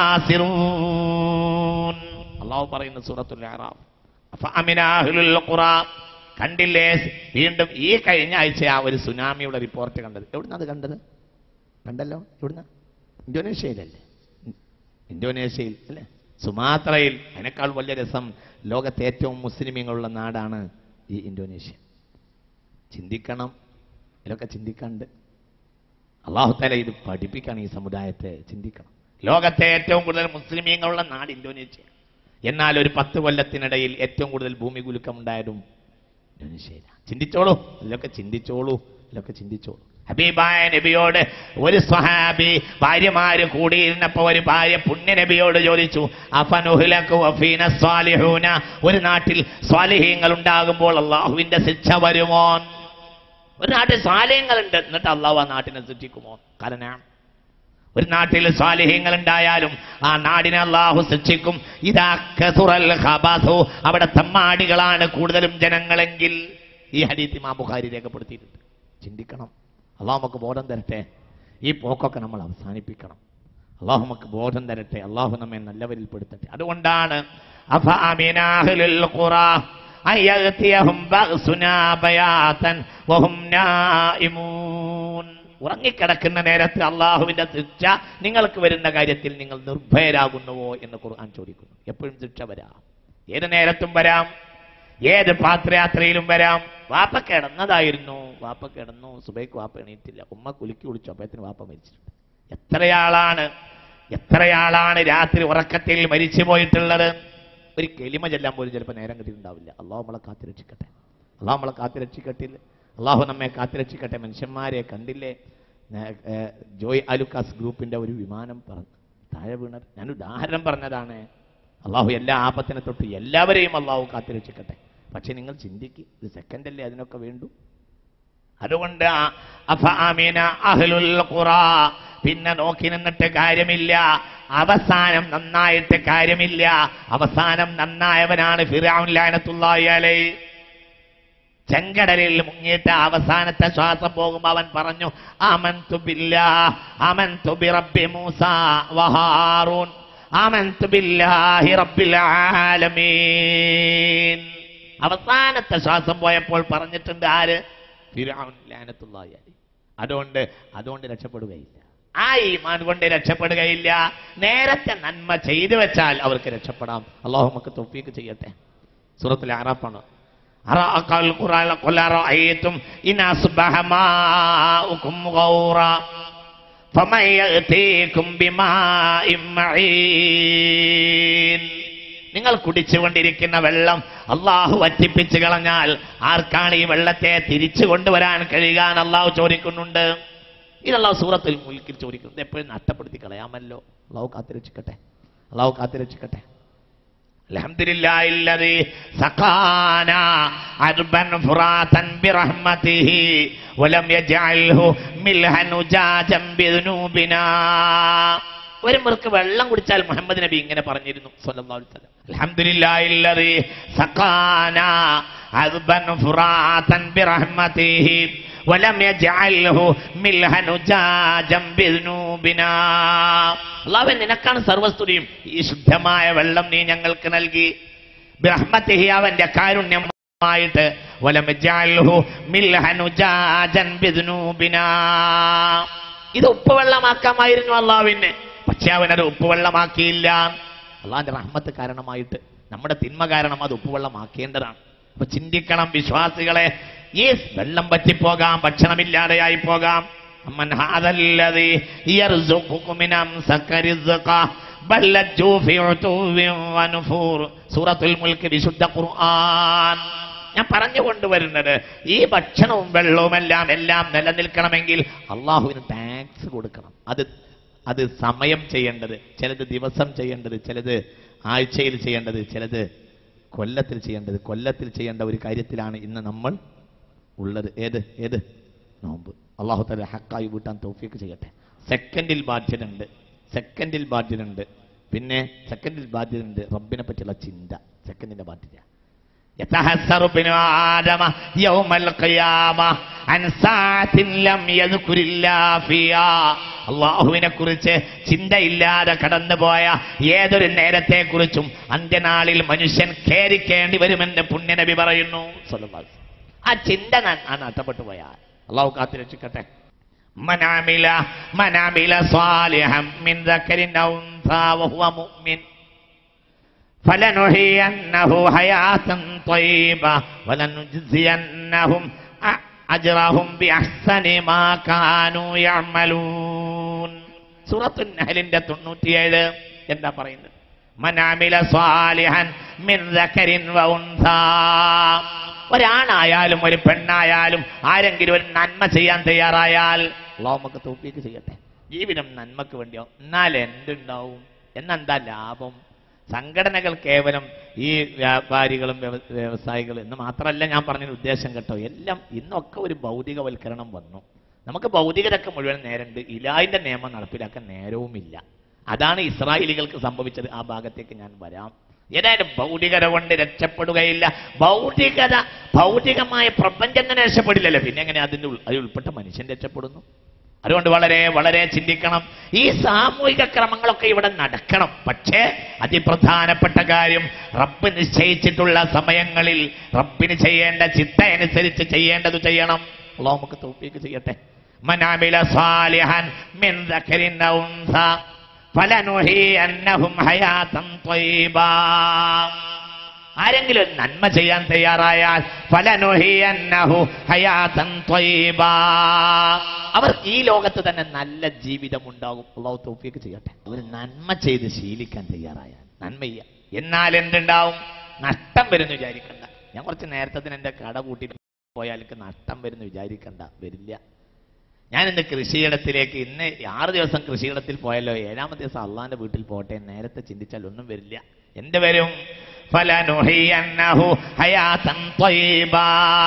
الخاسرون الله പറയുന്ന സൂറത്തുൽ അറാഫ് فأمن أهل القرى കണ്ടില്ലേ വീണ്ടും ഈ കഴിഞ്ഞ ആഴ്ച ആ ഒരു സുനാമിയുടെ റിപ്പോർട്ട് കണ്ടത് എവിടുന്ന അത് കണ്ടത് കണ്ടല്ലോ എവിടുന്ന ഇന്തോനേഷ്യയിലല്ലേ ഇന്തോനേഷ്യയിൽ അല്ലേ സുമാത്രയിൽ അതിനേക്കാൾ വലിയ രസം ലോകത്തെ ഏറ്റവും മുസ്ലിമീങ്ങളുള്ള നാടാണ് ഈ ഇന്തോനേഷ്യ ചിന്തിക്കണം ഇതിലൊക്കെ ചിന്തിക്കാണ്ട് അള്ളാഹുത്താല ഇത് പഠിപ്പിക്കണം ഈ സമുദായത്തെ ചിന്തിക്കണം ലോകത്തെ ഏറ്റവും കൂടുതൽ മുസ്ലിമീങ്ങളുള്ള നാട് ഇന്തോനേഷ്യ എന്നാൽ ഒരു പത്ത് കൊല്ലത്തിനിടയിൽ ഏറ്റവും കൂടുതൽ ഭൂമി കുലുക്കം ഉണ്ടായതും ഇന്തോനേഷ്യയിലാണ് ചിന്തിച്ചോളൂ ഇതിലൊക്കെ ചിന്തിച്ചോളൂ ഇതിലൊക്കെ ചിന്തിച്ചോളൂ ഹബീബായ നബിയോട് ഒരു സ്വഹാബി ഭാര്യമാര് കൂടിയിരുന്നപ്പോ ഒരു ഭാര്യ പുണ്യ നബിയോട് ചോദിച്ചു അഫനുഹിലക്കു വഫീന സ്വാലിഹൂന ഒരു നാട്ടിൽ സ്വാലിഹീങ്ങൾ ഉണ്ടാകുമ്പോൾ അള്ളാഹുവിന്റെ ശിക്ഷ വരുമോ ഒരു നാട്ടിൽ സ്വാലയങ്ങളുണ്ട് എന്നിട്ട് അള്ളാഹു ആ നാട്ടിനെ സൃഷ്ടിക്കുമോ കാരണം ഒരു നാട്ടിൽ സ്വാലിഹ്യങ്ങൾ ഉണ്ടായാലും ആ നാടിനെ അള്ളാഹു ശിക്ഷിക്കും ഇതാ കസുറൽ ഖബാസു അവിടെ തമ്മാടികളാണ് കൂടുതലും ജനങ്ങളെങ്കിൽ ഈ ഹദീത്ത് ഇമാം ബുഖാരി രേഖപ്പെടുത്തിയിട്ടുണ്ട് ചിന്തിക്കണം അള്ളാഹു നമുക്ക് ബോധം തരട്ടെ ഈ പോക്കൊക്കെ നമ്മൾ അവസാനിപ്പിക്കണം അള്ളാഹു നമുക്ക് ബോധം തരട്ടെ അള്ളാഹു നമ്മെ നല്ലവരിൽ പെടുത്തട്ടെ അതുകൊണ്ടാണ് അഫഅമിനാഹുലുൽ ഖുറാ أن يأتيهم بأسنا بياتا وهم نائمون ഉറങ്ങിക്കിടക്കുന്ന നേരത്ത് അള്ളാഹുവിന്റെ ശിക്ഷ നിങ്ങൾക്ക് വരുന്ന കാര്യത്തിൽ നിങ്ങൾ നിർഭയരാകുന്നുവോ എന്ന് ഖുർആൻ ചോദിക്കുന്നു എപ്പോഴും ശിക്ഷ വരാം ഏത് നേരത്തും വരാം ഏത് പാത്രയാത്രയിലും വരാം വാപ്പ കിടന്നതായിരുന്നു വാപ്പ കിടന്നു സുബൈക്ക് വാപ്പ എണീറ്റില്ല ഉമ്മ കുലുക്കി വിളിച്ചു അപ്പത്തിന് വാപ്പ മരിച്ചിട്ടുണ്ട് എത്രയാളാണ് എത്രയാളാണ് രാത്രി ഉറക്കത്തിൽ മരിച്ചു പോയിട്ടുള്ളത് ഒരു കെലിമ ചെല്ലാൻ പോലും ചിലപ്പോൾ നേരം കിട്ടിയിട്ടുണ്ടാവില്ല അള്ളാഹു നമ്മളെ കാത്തിരക്ഷിക്കട്ടെ അള്ളാഹു നമ്മളെ കാത്തിരക്ഷിക്കട്ടില്ല അള്ളാഹു നമ്മെ കാത്തിരക്ഷിക്കട്ടെ മനുഷ്യന്മാരെ കണ്ടില്ലേ നേ- ഏ, ജോയ് അലുക്കാസ് ഗ്രൂപ്പിന്റെ ഒരു വിമാനം പറഞ്ഞു താഴെ വീണത് ഞാൻ ഉദാഹരണം പറഞ്ഞതാണ് അള്ളാഹു എല്ലാ ആപത്തിനെ തൊട്ട് എല്ലാവരെയും അള്ളാഹു കാത്തിരക്ഷിക്കട്ടെ പക്ഷെ നിങ്ങൾ ചിന്തിക്ക് ഇത് സെക്കൻഡ് അല്ലേ അതിനൊക്കെ വേണ്ടു അതുകൊണ്ട് ആ- അഫഅമിന അഹ്ലുൽ ഖുറാ പിന്നെ നോക്കി നിന്നിട്ട് കാര്യമില്ല അവസാനം നന്നായിട്ട് കാര്യമില്ല അവസാനം നന്നായവനാണ് ഫിറഔൻ ലഅനത്തുല്ലാഹി അലൈഹി ചെങ്കടലിൽ മുങ്ങിയിട്ട് അവസാനത്തെ ശ്വാസം പോകുമ്പോൾ അവൻ പറഞ്ഞു അമൻതു ബില്ലാഹ് അമൻതു ബിറബ്ബി മൂസ വഹാറൂൻ അമൻതു ബില്ലാഹി റബ്ബിൽ ആലമീൻ അവസാനത്തെ ശ്വാസം പോയപ്പോൾ പറഞ്ഞിട്ടുണ്ട് ആര് ഫിറഔൻ ലഅനത്തുല്ലാഹി അലൈഹി അതുകൊണ്ട് അതുകൊണ്ട് രക്ഷപ്പെടുകയില്ല ആ ഈമാൻ കൊണ്ട് രക്ഷപ്പെടുകയില്ല നേരത്തെ നന്മ ചെയ്തു വെച്ചാൽ അവർക്ക് രക്ഷപ്പെടാം അള്ളാഹു നമുക്ക് തൊഫീക്ക് ചെയ്യട്ടെ സൂറത്തിലെ ആറാപ്പാണ് أرأك القرآن قل أرأيتم إن أصبح ماؤكم غورا فمن يأتيكم بماء معين നിങ്ങൾ കുടിച്ചുകൊണ്ടിരിക്കുന്ന വെള്ളം അള്ളാഹു വറ്റിപ്പിച്ച് കളഞ്ഞാൽ ആർക്കാണ് ഈ വെള്ളത്തെ തിരിച്ചു കൊണ്ടുവരാൻ കഴിയുക എന്ന് അള്ളാഹു ചോദിക്കുന്നുണ്ട് ഇതല്ലാഹു സൂറത്തിൽ മുൽക്കിൽ ചോദിക്കുന്നത് എപ്പോഴും നഷ്ടപ്പെടുത്തി കളയാമല്ലോ അള്ളാഹു കാത്തിരക്ഷിക്കട്ടെ അള്ളാഹു കാത്തിരക്ഷിക്കട്ടെ الحمد لله الذي سقانا عذبا فراتا برحمته ولم يجعله ملحا نجاجا بذنوبنا ഒരു മുറുക്ക് വെള്ളം കുടിച്ചാൽ മുഹമ്മദ് നബി ഇങ്ങനെ പറഞ്ഞിരുന്നു സല്ലല്ലാഹു അലൈഹി വസല്ലം അൽഹംദുലില്ലാഹില്ലദി സഖാന അദ്ബൻ ഫുറാതൻ ബിറഹ്മതിഹി വലം യജ്അൽഹു മിൽഹൻ ഉജാജം ബിദ്നൂബിനാ അല്ലാഹുവേ നിനക്കാണ് സർവസ്തുതിയും ഈ ശുദ്ധമായ വെള്ളം നീ ഞങ്ങൾക്ക് നൽകി ബിറഹ്മതിഹി അവന്റെ കാരുണ്യമായിട്ട് വലം യജ്അൽഹു മിൽഹൻ ഉജാജൻ ബിദ്നൂബിനാ ഇത് ഉപ്പുവെള്ളമാക്കാമായിരുന്നു അള്ളാവിന് പക്ഷെ അവനത് ഉപ്പുവെള്ളമാക്കിയില്ല അള്ളാന്റെ റഹ്മത്ത് കാരണമായിട്ട് നമ്മുടെ തിന്മ കാരണം അത് ഉപ്പുവെള്ളമാക്കേണ്ടതാണ് അപ്പൊ ചിന്തിക്കണം വിശ്വാസികളെ ഈ വെള്ളം പറ്റിപ്പോകാം ഭക്ഷണമില്ലാതെയായി പോകാം അമ്മൻ ഹാദല്ലദീ യർസുഖുകും മിൻ അംസക റിസ്ഖ ബൽ ലജ്ജൂ ഫീ ഉതുവ്വിൻ വനുഫൂർ സൂറത്തുൽ മുൽക്ക് വിശുദ്ധ ഖുർആൻ ഞാൻ പറഞ്ഞു കൊണ്ടുവരുന്നത് ഈ ഭക്ഷണവും വെള്ളവും എല്ലാം എല്ലാം നിലനിൽക്കണമെങ്കിൽ അള്ളാഹുവിന് ടാക്സ് കൊടുക്കണം അത് അത് സമയം ചെയ്യേണ്ടത് ചിലത് ദിവസം ചെയ്യേണ്ടത് ചിലത് ആഴ്ചയിൽ ചെയ്യേണ്ടത് ചിലത് കൊല്ലത്തിൽ ചെയ്യേണ്ടത് കൊല്ലത്തിൽ ചെയ്യേണ്ട ഒരു കാര്യത്തിലാണ് ഇന്ന് നമ്മൾ ഉള്ളത് ഏത് ഏത് നോമ്പ് അള്ളാഹു തല ഹക്കായി വീട്ടാൻ തോഫിയൊക്കെ ചെയ്യട്ടെ സെക്കൻഡിൽ ബാധ്യതയുണ്ട് സെക്കൻഡിൽ ബാധ്യതയുണ്ട് പിന്നെ സെക്കൻഡിൽ ബാധ്യതയുണ്ട് റബ്ബിനെ പറ്റിയുള്ള ചിന്ത സെക്കൻഡിന്റെ ബാധ്യത يتحسر ابن آدم يوم القيامة عن ساعة لم يذكر الله فيها അള്ളാഹുവിനെ കുറിച്ച് ചിന്തയില്ലാതെ കടന്നുപോയ ഏതൊരു നേരത്തെ കുറിച്ചും അന്ത്യനാളിൽ മനുഷ്യൻ ഖേദിക്കേണ്ടി വരുമെന്ന് പുണ്യനബി പറയുന്നു സ്വല്ലല്ലാഹു അലൈഹി വസല്ലം. ആ ചിന്ത ന- ആ നഷ്ടപ്പെട്ടു പോയാൽ അള്ളാഹു കാത്തിരക്ഷിക്കട്ടെ മനാമില മനാമില സ്വാലിഹം മിൻ ദക്കരിൻ ഔ ഉൻസാ വഹുവ മുഅ്മിൻ فلنحيينه حياة طيبة ولنجزينهم أ- أجرهم بأحسن ما كانوا يعملون സൂറത്തു നഹലിന്റെ തൊണ്ണൂറ്റിയേഴ് എന്താ പറയുന്നത് മനാമില സ്വാലിഹൻ മിൻ ദക്കരിൻ വ ഉൻസാ ഒരാണായാലും ഒരു പെണ്ണായാലും ആരെങ്കിലും ഒരു നന്മ ചെയ്യാൻ തയ്യാറായാൽ അള്ളാഹു നമുക്ക് തോപ്പിക്ക് ചെയ്യട്ടെ ജീവിതം നന്മക്ക് വേണ്ടിയോ എന്നാൽ എന്തുണ്ടാവും എന്നെന്താ ലാഭം സംഘടനകൾ കേവലം ഈ വ്യാപാരികളും വ്യവ- വ്യവസായികളും എന്ന് മാത്രമല്ല ഞാൻ പറഞ്ഞ ഉദ്ദേശം കേട്ടോ എല്ലാം ഇന്നൊക്കെ ഒരു ഭൗതികവൽക്കരണം വന്നു നമുക്ക് ഭൗതികതയൊക്കെ മുഴുവൻ നേരമുണ്ട് ഇലാഹിന്റെ നിയമം നടപ്പിലാക്കാൻ നേരവുമില്ല അതാണ് ഇസ്രായേലികൾക്ക് സംഭവിച്ചത് ആ ഭാഗത്തേക്ക് ഞാൻ വരാം ഏതായാലും ഭൗതികത കൊണ്ട് രക്ഷപ്പെടുകയില്ല ഭൗതികത ഭൗതികമായ പ്രപഞ്ചം തന്നെ രക്ഷപ്പെടില്ലല്ലോ പിന്നെ എങ്ങനെ അതിന്റെ ഉൾ- അതിൽ ഉൾപ്പെട്ട മനുഷ്യൻ രക്ഷപ്പെടുന്നു അതുകൊണ്ട് വളരെ വളരെ ചിന്തിക്കണം ഈ സാമൂഹിക ക്രമങ്ങളൊക്കെ ഇവിടെ നടക്കണം പക്ഷേ അതിപ്രധാനപ്പെട്ട കാര്യം റബ്ബ് നിശ്ചയിച്ചിട്ടുള്ള സമയങ്ങളിൽ റബ്ബിന് ചെയ്യേണ്ട ചിത്ത അനുസരിച്ച് ചെയ്യേണ്ടത് ചെയ്യണം അള്ളാഹു നമുക്ക് തൗഫീക്ക് ചെയ്യട്ടെ മനാമില സാലിഹൻ മിൻ ദക്കരിൻ ഔ ഉൻസാ ഫലനുഹിയന്നഹും ഹയാതൻ ത്വയ്യിബാ ആരെങ്കിലും ഒരു നന്മ ചെയ്യാൻ തയ്യാറായാൽ ഫലനുഹിയന്നഹു ഹയാതൻ ത്വയ്യിബാ അവർ ഈ ലോകത്ത് തന്നെ നല്ല ജീവിതം ഉണ്ടാകും അള്ളാഹു തൗഫീക്ക് ചെയ്യട്ടെ ഒരു നന്മ ചെയ്ത് ശീലിക്കാൻ തയ്യാറായാൽ നന്മ ചെയ്യാം എന്നാൽ എന്തുണ്ടാവും നഷ്ടം വരുന്നു വിചാരിക്കണ്ട ഞാൻ കുറച്ച് നേരത്തെ തന്നെ എൻ്റെ കട കൂട്ടി പോയാൽ എനിക്ക് നഷ്ടം വരുന്നു വിചാരിക്കണ്ട വരില്ല ഞാൻ ഇന്ന് കൃഷിയിടത്തിലേക്ക് ഇന്ന് ആറ് ദിവസം കൃഷിയിടത്തിൽ പോയല്ലോ ഏഴാമത്തെ ദിവസം അള്ളാന്റെ വീട്ടിൽ പോട്ടെ നേരത്തെ ചിന്തിച്ചാൽ ഒന്നും വരില്ല എന്ത് വരും ഫലനുഹിയന്നഹു ഹയാതൻ ത്വയ്യിബാ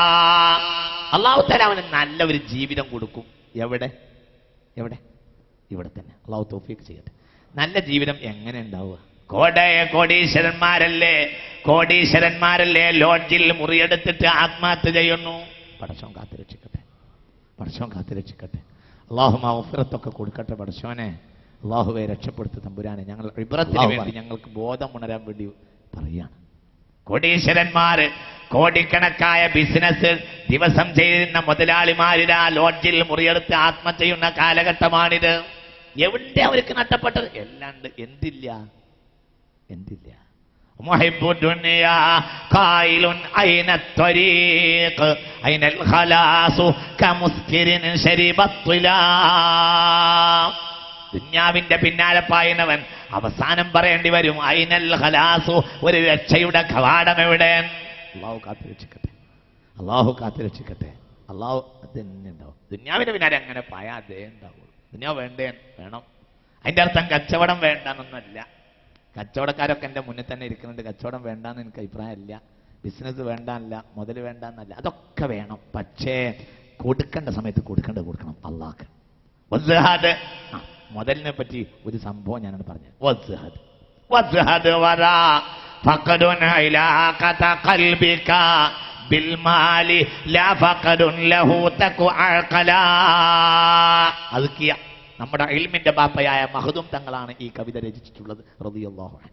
അള്ളാഹു തആല അവന് നല്ല ഒരു ജീവിതം കൊടുക്കും എവിടെ എവിടെ ഇവിടെ തന്നെ അള്ളാഹു തൗഫീഖ് ചെയ്യട്ടെ നല്ല ജീവിതം എങ്ങനെ ഉണ്ടാവുക കോടയ കോടീശ്വരന്മാരല്ലേ കോടീശ്വരന്മാരല്ലേ ലോഡ്ജിൽ മുറിയെടുത്തിട്ട് ആത്മഹത്യ ചെയ്യുന്നു പടച്ചോൻ കാത്തു രക്ഷിക്കട്ടെ പടച്ചോൻ കാത്തു രക്ഷിക്കട്ടെ അള്ളാഹു മൗഫിറത്തൊക്കെ കൊടുക്കട്ടെ പടച്ചോനെ അള്ളാഹുവെ രക്ഷപ്പെടുത്തി തമ്പുരാനെ ഞങ്ങൾ ഇബ്രത്തിന് വേണ്ടി ഞങ്ങൾക്ക് ബോധം ഉണരാൻ വേണ്ടി പറയാണ് കോടീശ്വരന്മാര് കോടിക്കണക്കായ ബിസിനസ് ദിവസം ചെയ്യുന്ന മുതലാളിമാരിതാ ലോഡ്ജിൽ മുറിയെടുത്ത് ആത്മഹത്യ ചെയ്യുന്ന കാലഘട്ടമാണിത് എവിടെ അവർക്ക് നഷ്ടപ്പെട്ടത് എല്ലാണ്ട് എന്തില്ല എന്തില്ല محب الدنيا قائل أين الطريق أين الخلاص كمسكر شرب الطلاء ദുന്യാവിന്റെ പിന്നാലെ പായുന്നവൻ അവസാനം പറയേണ്ടി വരും ഐനൽ ഖലാസു ഒരു രക്ഷയുടെ കവാടം എവിടെ അള്ളാഹു കാത്തു രക്ഷിക്കട്ടെ അള്ളാഹു കാത്തു രക്ഷിക്കട്ടെ അള്ളാഹു അത് തന്നെ ഉണ്ടാവും ദുന്യാവിന്റെ പിന്നാലെ അങ്ങനെ പായാ അതേ ഉണ്ടാവുള്ളൂ ദുന്യാവ് വേണ്ടേ വേണം അതിന്റെ അർത്ഥം കച്ചവടം വേണ്ടെന്നൊന്നല്ല കച്ചവടക്കാരൊക്കെ എൻ്റെ മുന്നിൽ തന്നെ ഇരിക്കുന്നുണ്ട് കച്ചവടം വേണ്ടാന്ന് എനിക്ക് അഭിപ്രായമില്ല ബിസിനസ് വേണ്ടല്ല മുതൽ വേണ്ടെന്നല്ല അതൊക്കെ വേണം പക്ഷേ കൊടുക്കേണ്ട സമയത്ത് കൊടുക്കേണ്ടത് കൊടുക്കണം അള്ളാഹ് വസ്ഹാദ് ആ മുതലിനെ പറ്റി ഒരു സംഭവം ഞാനാണ് പറഞ്ഞത് വസ്ഹാദ് വസ്ഹാദ് വരാ ഫഖദുൻ ഇലാഖത ഖൽബിക ബിൽമാലി ലാ ഫഖദുൻ ലഹു തകു അഖലാ അദ്കിയ നമ്മുടെ ഇൽമിന്റെ ബാപ്പയായ മഹദും തങ്ങളാണ് ഈ കവിത രചിച്ചിട്ടുള്ളത് റളിയല്ലാഹു അൻഹു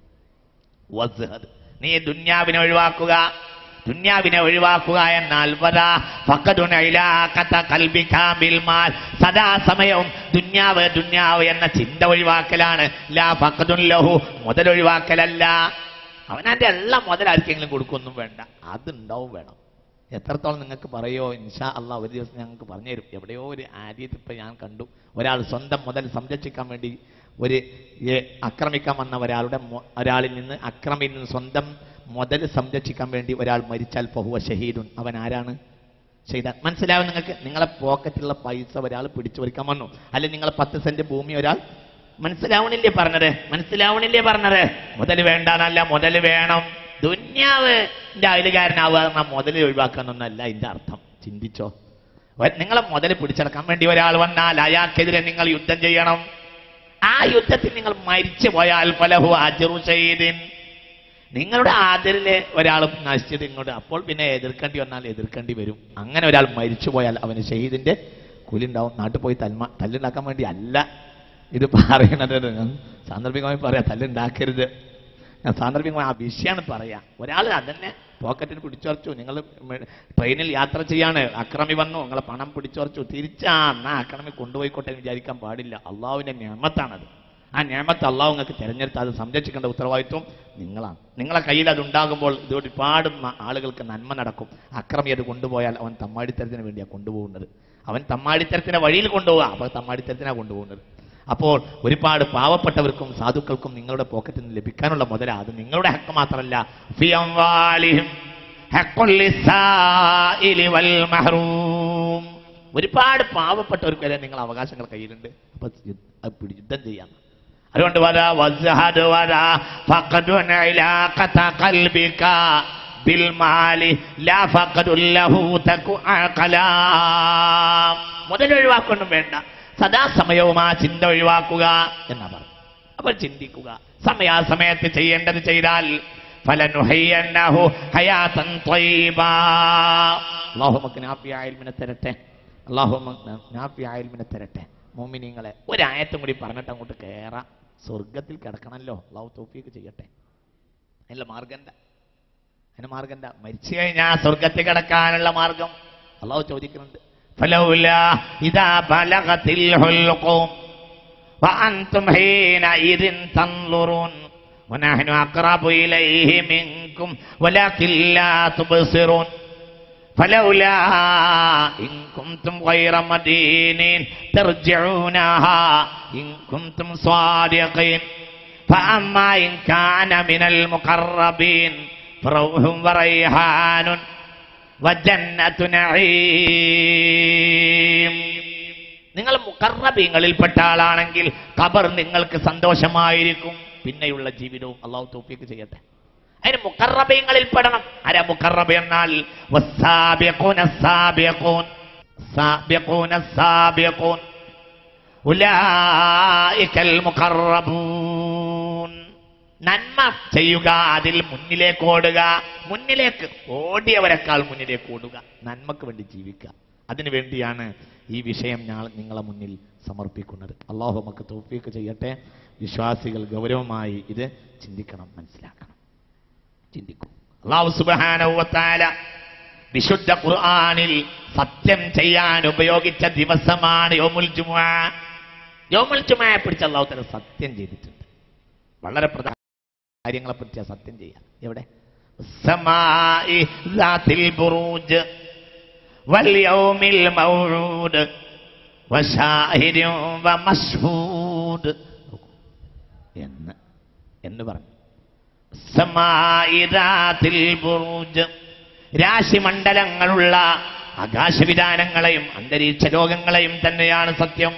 വസ്ഹദ് നീ ദുന്യാവിനെ ഒഴിവാക്കുക ദുന്യാവിനെ ഒഴിവാക്കുക എന്നാൽ വരാ ഫഖദുൻ ഇലാഖത ഖൽബിക ബിൽ മാൽ സദാസമയവും ദുന്യാവ് ദുന്യാവ് എന്ന ചിന്ത ഒഴിവാക്കലാണ് ലാ ഫഖദുൻ ലഹു മുതൽ ഒഴിവാക്കലല്ല അവനന്റെ എല്ലാം മുതൽ ആർക്കെങ്കിലും കൊടുക്കൊന്നും വേണ്ട അതുണ്ടാവും വേണം എത്രത്തോളം നിങ്ങൾക്ക് പറയോ ഇൻഷാ അള്ളാ ഒരു ദിവസം ഞങ്ങൾക്ക് പറഞ്ഞു തരും എവിടെയോ ഒരു ആര്യത്ത് ഇപ്പം ഞാൻ കണ്ടു ഒരാൾ സ്വന്തം മുതൽ സംരക്ഷിക്കാൻ വേണ്ടി ഒരു ഏ, ആക്രമിക്കാൻ വന്ന ഒരാളുടെ മൊ- ഒരാളിൽ നിന്ന് അക്രമിയിൽ നിന്ന് സ്വന്തം മുതൽ സംരക്ഷിക്കാൻ വേണ്ടി ഒരാൾ മരിച്ചാൽ ബഹുവ ഷഹീദുൻ അവൻ ആരാണ് ചെയ്ത മനസ്സിലാവും നിങ്ങൾക്ക് നിങ്ങളെ പോക്കറ്റിലുള്ള പൈസ ഒരാൾ പിടിച്ചു പറിക്കാൻ വന്നു അല്ലെങ്കിൽ നിങ്ങളെ പത്ത് സെന്റ് ഭൂമി ഒരാൾ മനസ്സിലാവണില്ലേ പറഞ്ഞത് മനസ്സിലാവണില്ലേ പറഞ്ഞത് മുതൽ വേണ്ടാന്നല്ല മുതൽ വേണം ദുന്യാവ് അയലുകാരനാവുക എന്ന മുതൽ ഒഴിവാക്കാന്നൊന്നല്ല ഇതിന്റെ അർത്ഥം ചിന്തിച്ചോ ഒ- നിങ്ങളെ മുതൽ പിടിച്ചെടുക്കാൻ വേണ്ടി ഒരാൾ വന്നാൽ അയാൾക്കെതിരെ നിങ്ങൾ യുദ്ധം ചെയ്യണം ആ യുദ്ധത്തിൽ നിങ്ങൾ മരിച്ചു പോയാൽ പലഹു അജറു ചെയ്തിൻ നിങ്ങളുടെ ആദരിലെ ഒരാൾ നശിച്ചത് ഇങ്ങോട്ട് അപ്പോൾ പിന്നെ എതിർക്കേണ്ടി വന്നാൽ എതിർക്കേണ്ടി വരും അങ്ങനെ ഒരാൾ മരിച്ചു പോയാൽ അവന് ഷഹീദിന്റെ കൂലി ഉണ്ടാവും നാട്ടിൽ പോയി തൽമ തല്ലുണ്ടാക്കാൻ വേണ്ടി അല്ല ഇത് പറയണത് ഞാൻ സാന്ദർഭികമായി പറയാം തല്ലുണ്ടാക്കരുത് ഞാൻ സാന്ദർഭികമായി ആ വിഷയമാണ് പറയാ ഒരാൾ അതന്നെ പോക്കറ്റിൽ പിടിച്ചുറച്ചു നിങ്ങൾ ട്രെയിനിൽ യാത്ര ചെയ്യാണ് അക്രമി വന്നു നിങ്ങളെ പണം പിടിച്ചുറച്ചു തിരിച്ചാ എന്നാ അക്രമി കൊണ്ടുപോയിക്കോട്ടെ എന്ന് വിചാരിക്കാൻ പാടില്ല അള്ളാഹുവിന്റെ നിയമത്താണത് ആ നിയമത്ത് അള്ളാഹു നിങ്ങൾക്ക് തിരഞ്ഞെടുത്ത് അത് സംരക്ഷിക്കേണ്ട ഉത്തരവാദിത്വം നിങ്ങളാണ് നിങ്ങളെ കയ്യിൽ അത് ഉണ്ടാകുമ്പോൾ ഇത് ഒരുപാട് മ- ആളുകൾക്ക് നന്മ നടക്കും അക്രമി അത് കൊണ്ടുപോയാൽ അവൻ തമ്മാടിത്തരത്തിന് വേണ്ടിയാണ് കൊണ്ടുപോകുന്നത് അവൻ തമ്മാടിത്തരത്തിന്റെ വഴിയിൽ കൊണ്ടുപോകുക അപ്പോൾ തമ്മാടിത്തരത്തിനാണ് കൊണ്ടുപോകുന്നത് അപ്പോൾ ഒരുപാട് പാവപ്പെട്ടവർക്കും സാധുക്കൾക്കും നിങ്ങളുടെ പോക്കറ്റിൽ നിന്ന് ലഭിക്കാനുള്ള മുതല അത് നിങ്ങളുടെ ഹക്ക് മാത്രമല്ല ഫി അംവാലിഹിം ഹഖ്ഖുൽ ലിസ്സായിലി വൽ മഹ്റൂം. ഒരുപാട് പാവപ്പെട്ടവർക്ക് വരെ നിങ്ങൾ അവകാശങ്ങൾ കയ്യിലുണ്ട് അപ്പൊ യു- അത് പിടി- യുദ്ധം ചെയ്യാം അതുകൊണ്ട് വരാ വസ്ഹദ് വരാ ഫഖദുൻ ഇലാഖത ഖൽബിക ബിൽ മാലി ലാ ഫഖദുൽ ലഹു തകു അഖലാ മുതൽ ഒഴിവാക്കൊന്നും വേണ്ട സദാസമയവും ആ ചിന്ത ഒഴിവാക്കുക എന്നാ പറഞ്ഞു അപ്പോൾ ചിന്തിക്കുക സമയാസമയത്ത് ചെയ്യേണ്ടത് ചെയ്താൽ ഫലനുഹയ്യന്നഹു ഹയാതൻ ത്വയ്യിബാ അല്ലാഹു നമുക്ക് നാഫിയായ ഇൽമിനെ തരട്ടെ അല്ലാഹു നമുക്ക് നാഫിയായ ഇൽമിനെ തരട്ടെ മോമിനിങ്ങളെ ഒരായത്തും കൂടി പറഞ്ഞിട്ട് അങ്ങോട്ട് കയറാം സ്വർഗത്തിൽ കിടക്കണമല്ലോ അള്ളാഹു തൗഫീക്ക് ചെയ്യട്ടെ അതിനുള്ള മാർഗം എന്താ അതിന് മാർഗം എന്താ മരിച്ചു കഴിഞ്ഞാൽ സ്വർഗത്തിൽ കിടക്കാനുള്ള മാർഗം അള്ളാഹു ചോദിക്കുന്നുണ്ട് فلولا إذا بلغت الحلقوم وأنتم حينئذ تنظرون ونحن أقرب إليه منكم ولكن لا تبصرون فلولا إن كنتم غير مدينين ترجعونها إن كنتم صادقين فأما إن كان من المقربين فروح وريحان وجنة نعيم നിങ്ങൾ മുക്കറബീങ്ങളിൽപ്പെട്ട ആളാണെങ്കിൽ ഖബർ നിങ്ങൾക്ക് സന്തോഷമായിരിക്കും പിന്നെയുള്ള ജീവിതവും അള്ളാഹു തോപ്പിക്ക് ചെയ്യട്ടെ അതിന് മുക്കറബയങ്ങളിൽ പെടണം ആരാ മുക്കറബ എന്നാൽ വസ്സാബിഖൂന സാബിഖൂൻ സാബിഖൂന സാബിഖൂൻ ഉലായിക്കൽ മുഖറബൂൻ നന്മ ചെയ്യുക അതിൽ മുന്നിലേക്ക് ഓടുക മുന്നിലേക്ക് ഓടിയവരെക്കാൾ മുന്നിലേക്ക് ഓടുക നന്മക്ക് വേണ്ടി ജീവിക്കുക അതിനു വേണ്ടിയാണ് ഈ വിഷയം ഞാൻ നിങ്ങളെ മുന്നിൽ സമർപ്പിക്കുന്നത് അള്ളാഹു നമുക്ക് തോഫീക്ക് ചെയ്യട്ടെ വിശ്വാസികൾ ഗൗരവമായി ഇത് ചിന്തിക്കണം മനസ്സിലാക്കണം ചിന്തിക്കൂ അള്ളാഹു സുബാനവത്താല വിശുദ്ധ ഖുർആനിൽ സത്യം ചെയ്യാൻ ഉപയോഗിച്ച ദിവസമാണ് യോമുൽ ജുമാ യോമുൽ ജുമായെ പിടിച്ച് അള്ളാഹു തല സത്യം ചെയ്തിട്ടുണ്ട് വളരെ പ്രധാന കാര്യങ്ങളെ പറ്റി സത്യം ചെയ്യാം എവിടെ സമാഇ ذاتിൽ ബുറൂജ് വൽയൗമിൽ മൗഊദ് വശാഹിദും വമശ്ഹൂദ് നോക്കൂ. എന്ന് എന്ന് പറഞ്ഞു സമാഇ ذاتിൽ ബുറൂജ് രാശിമണ്ഡലങ്ങളുള്ള ആകാശവിധാനങ്ങളെയും അന്തരീക്ഷ ലോകങ്ങളെയും തന്നെയാണ് സത്യം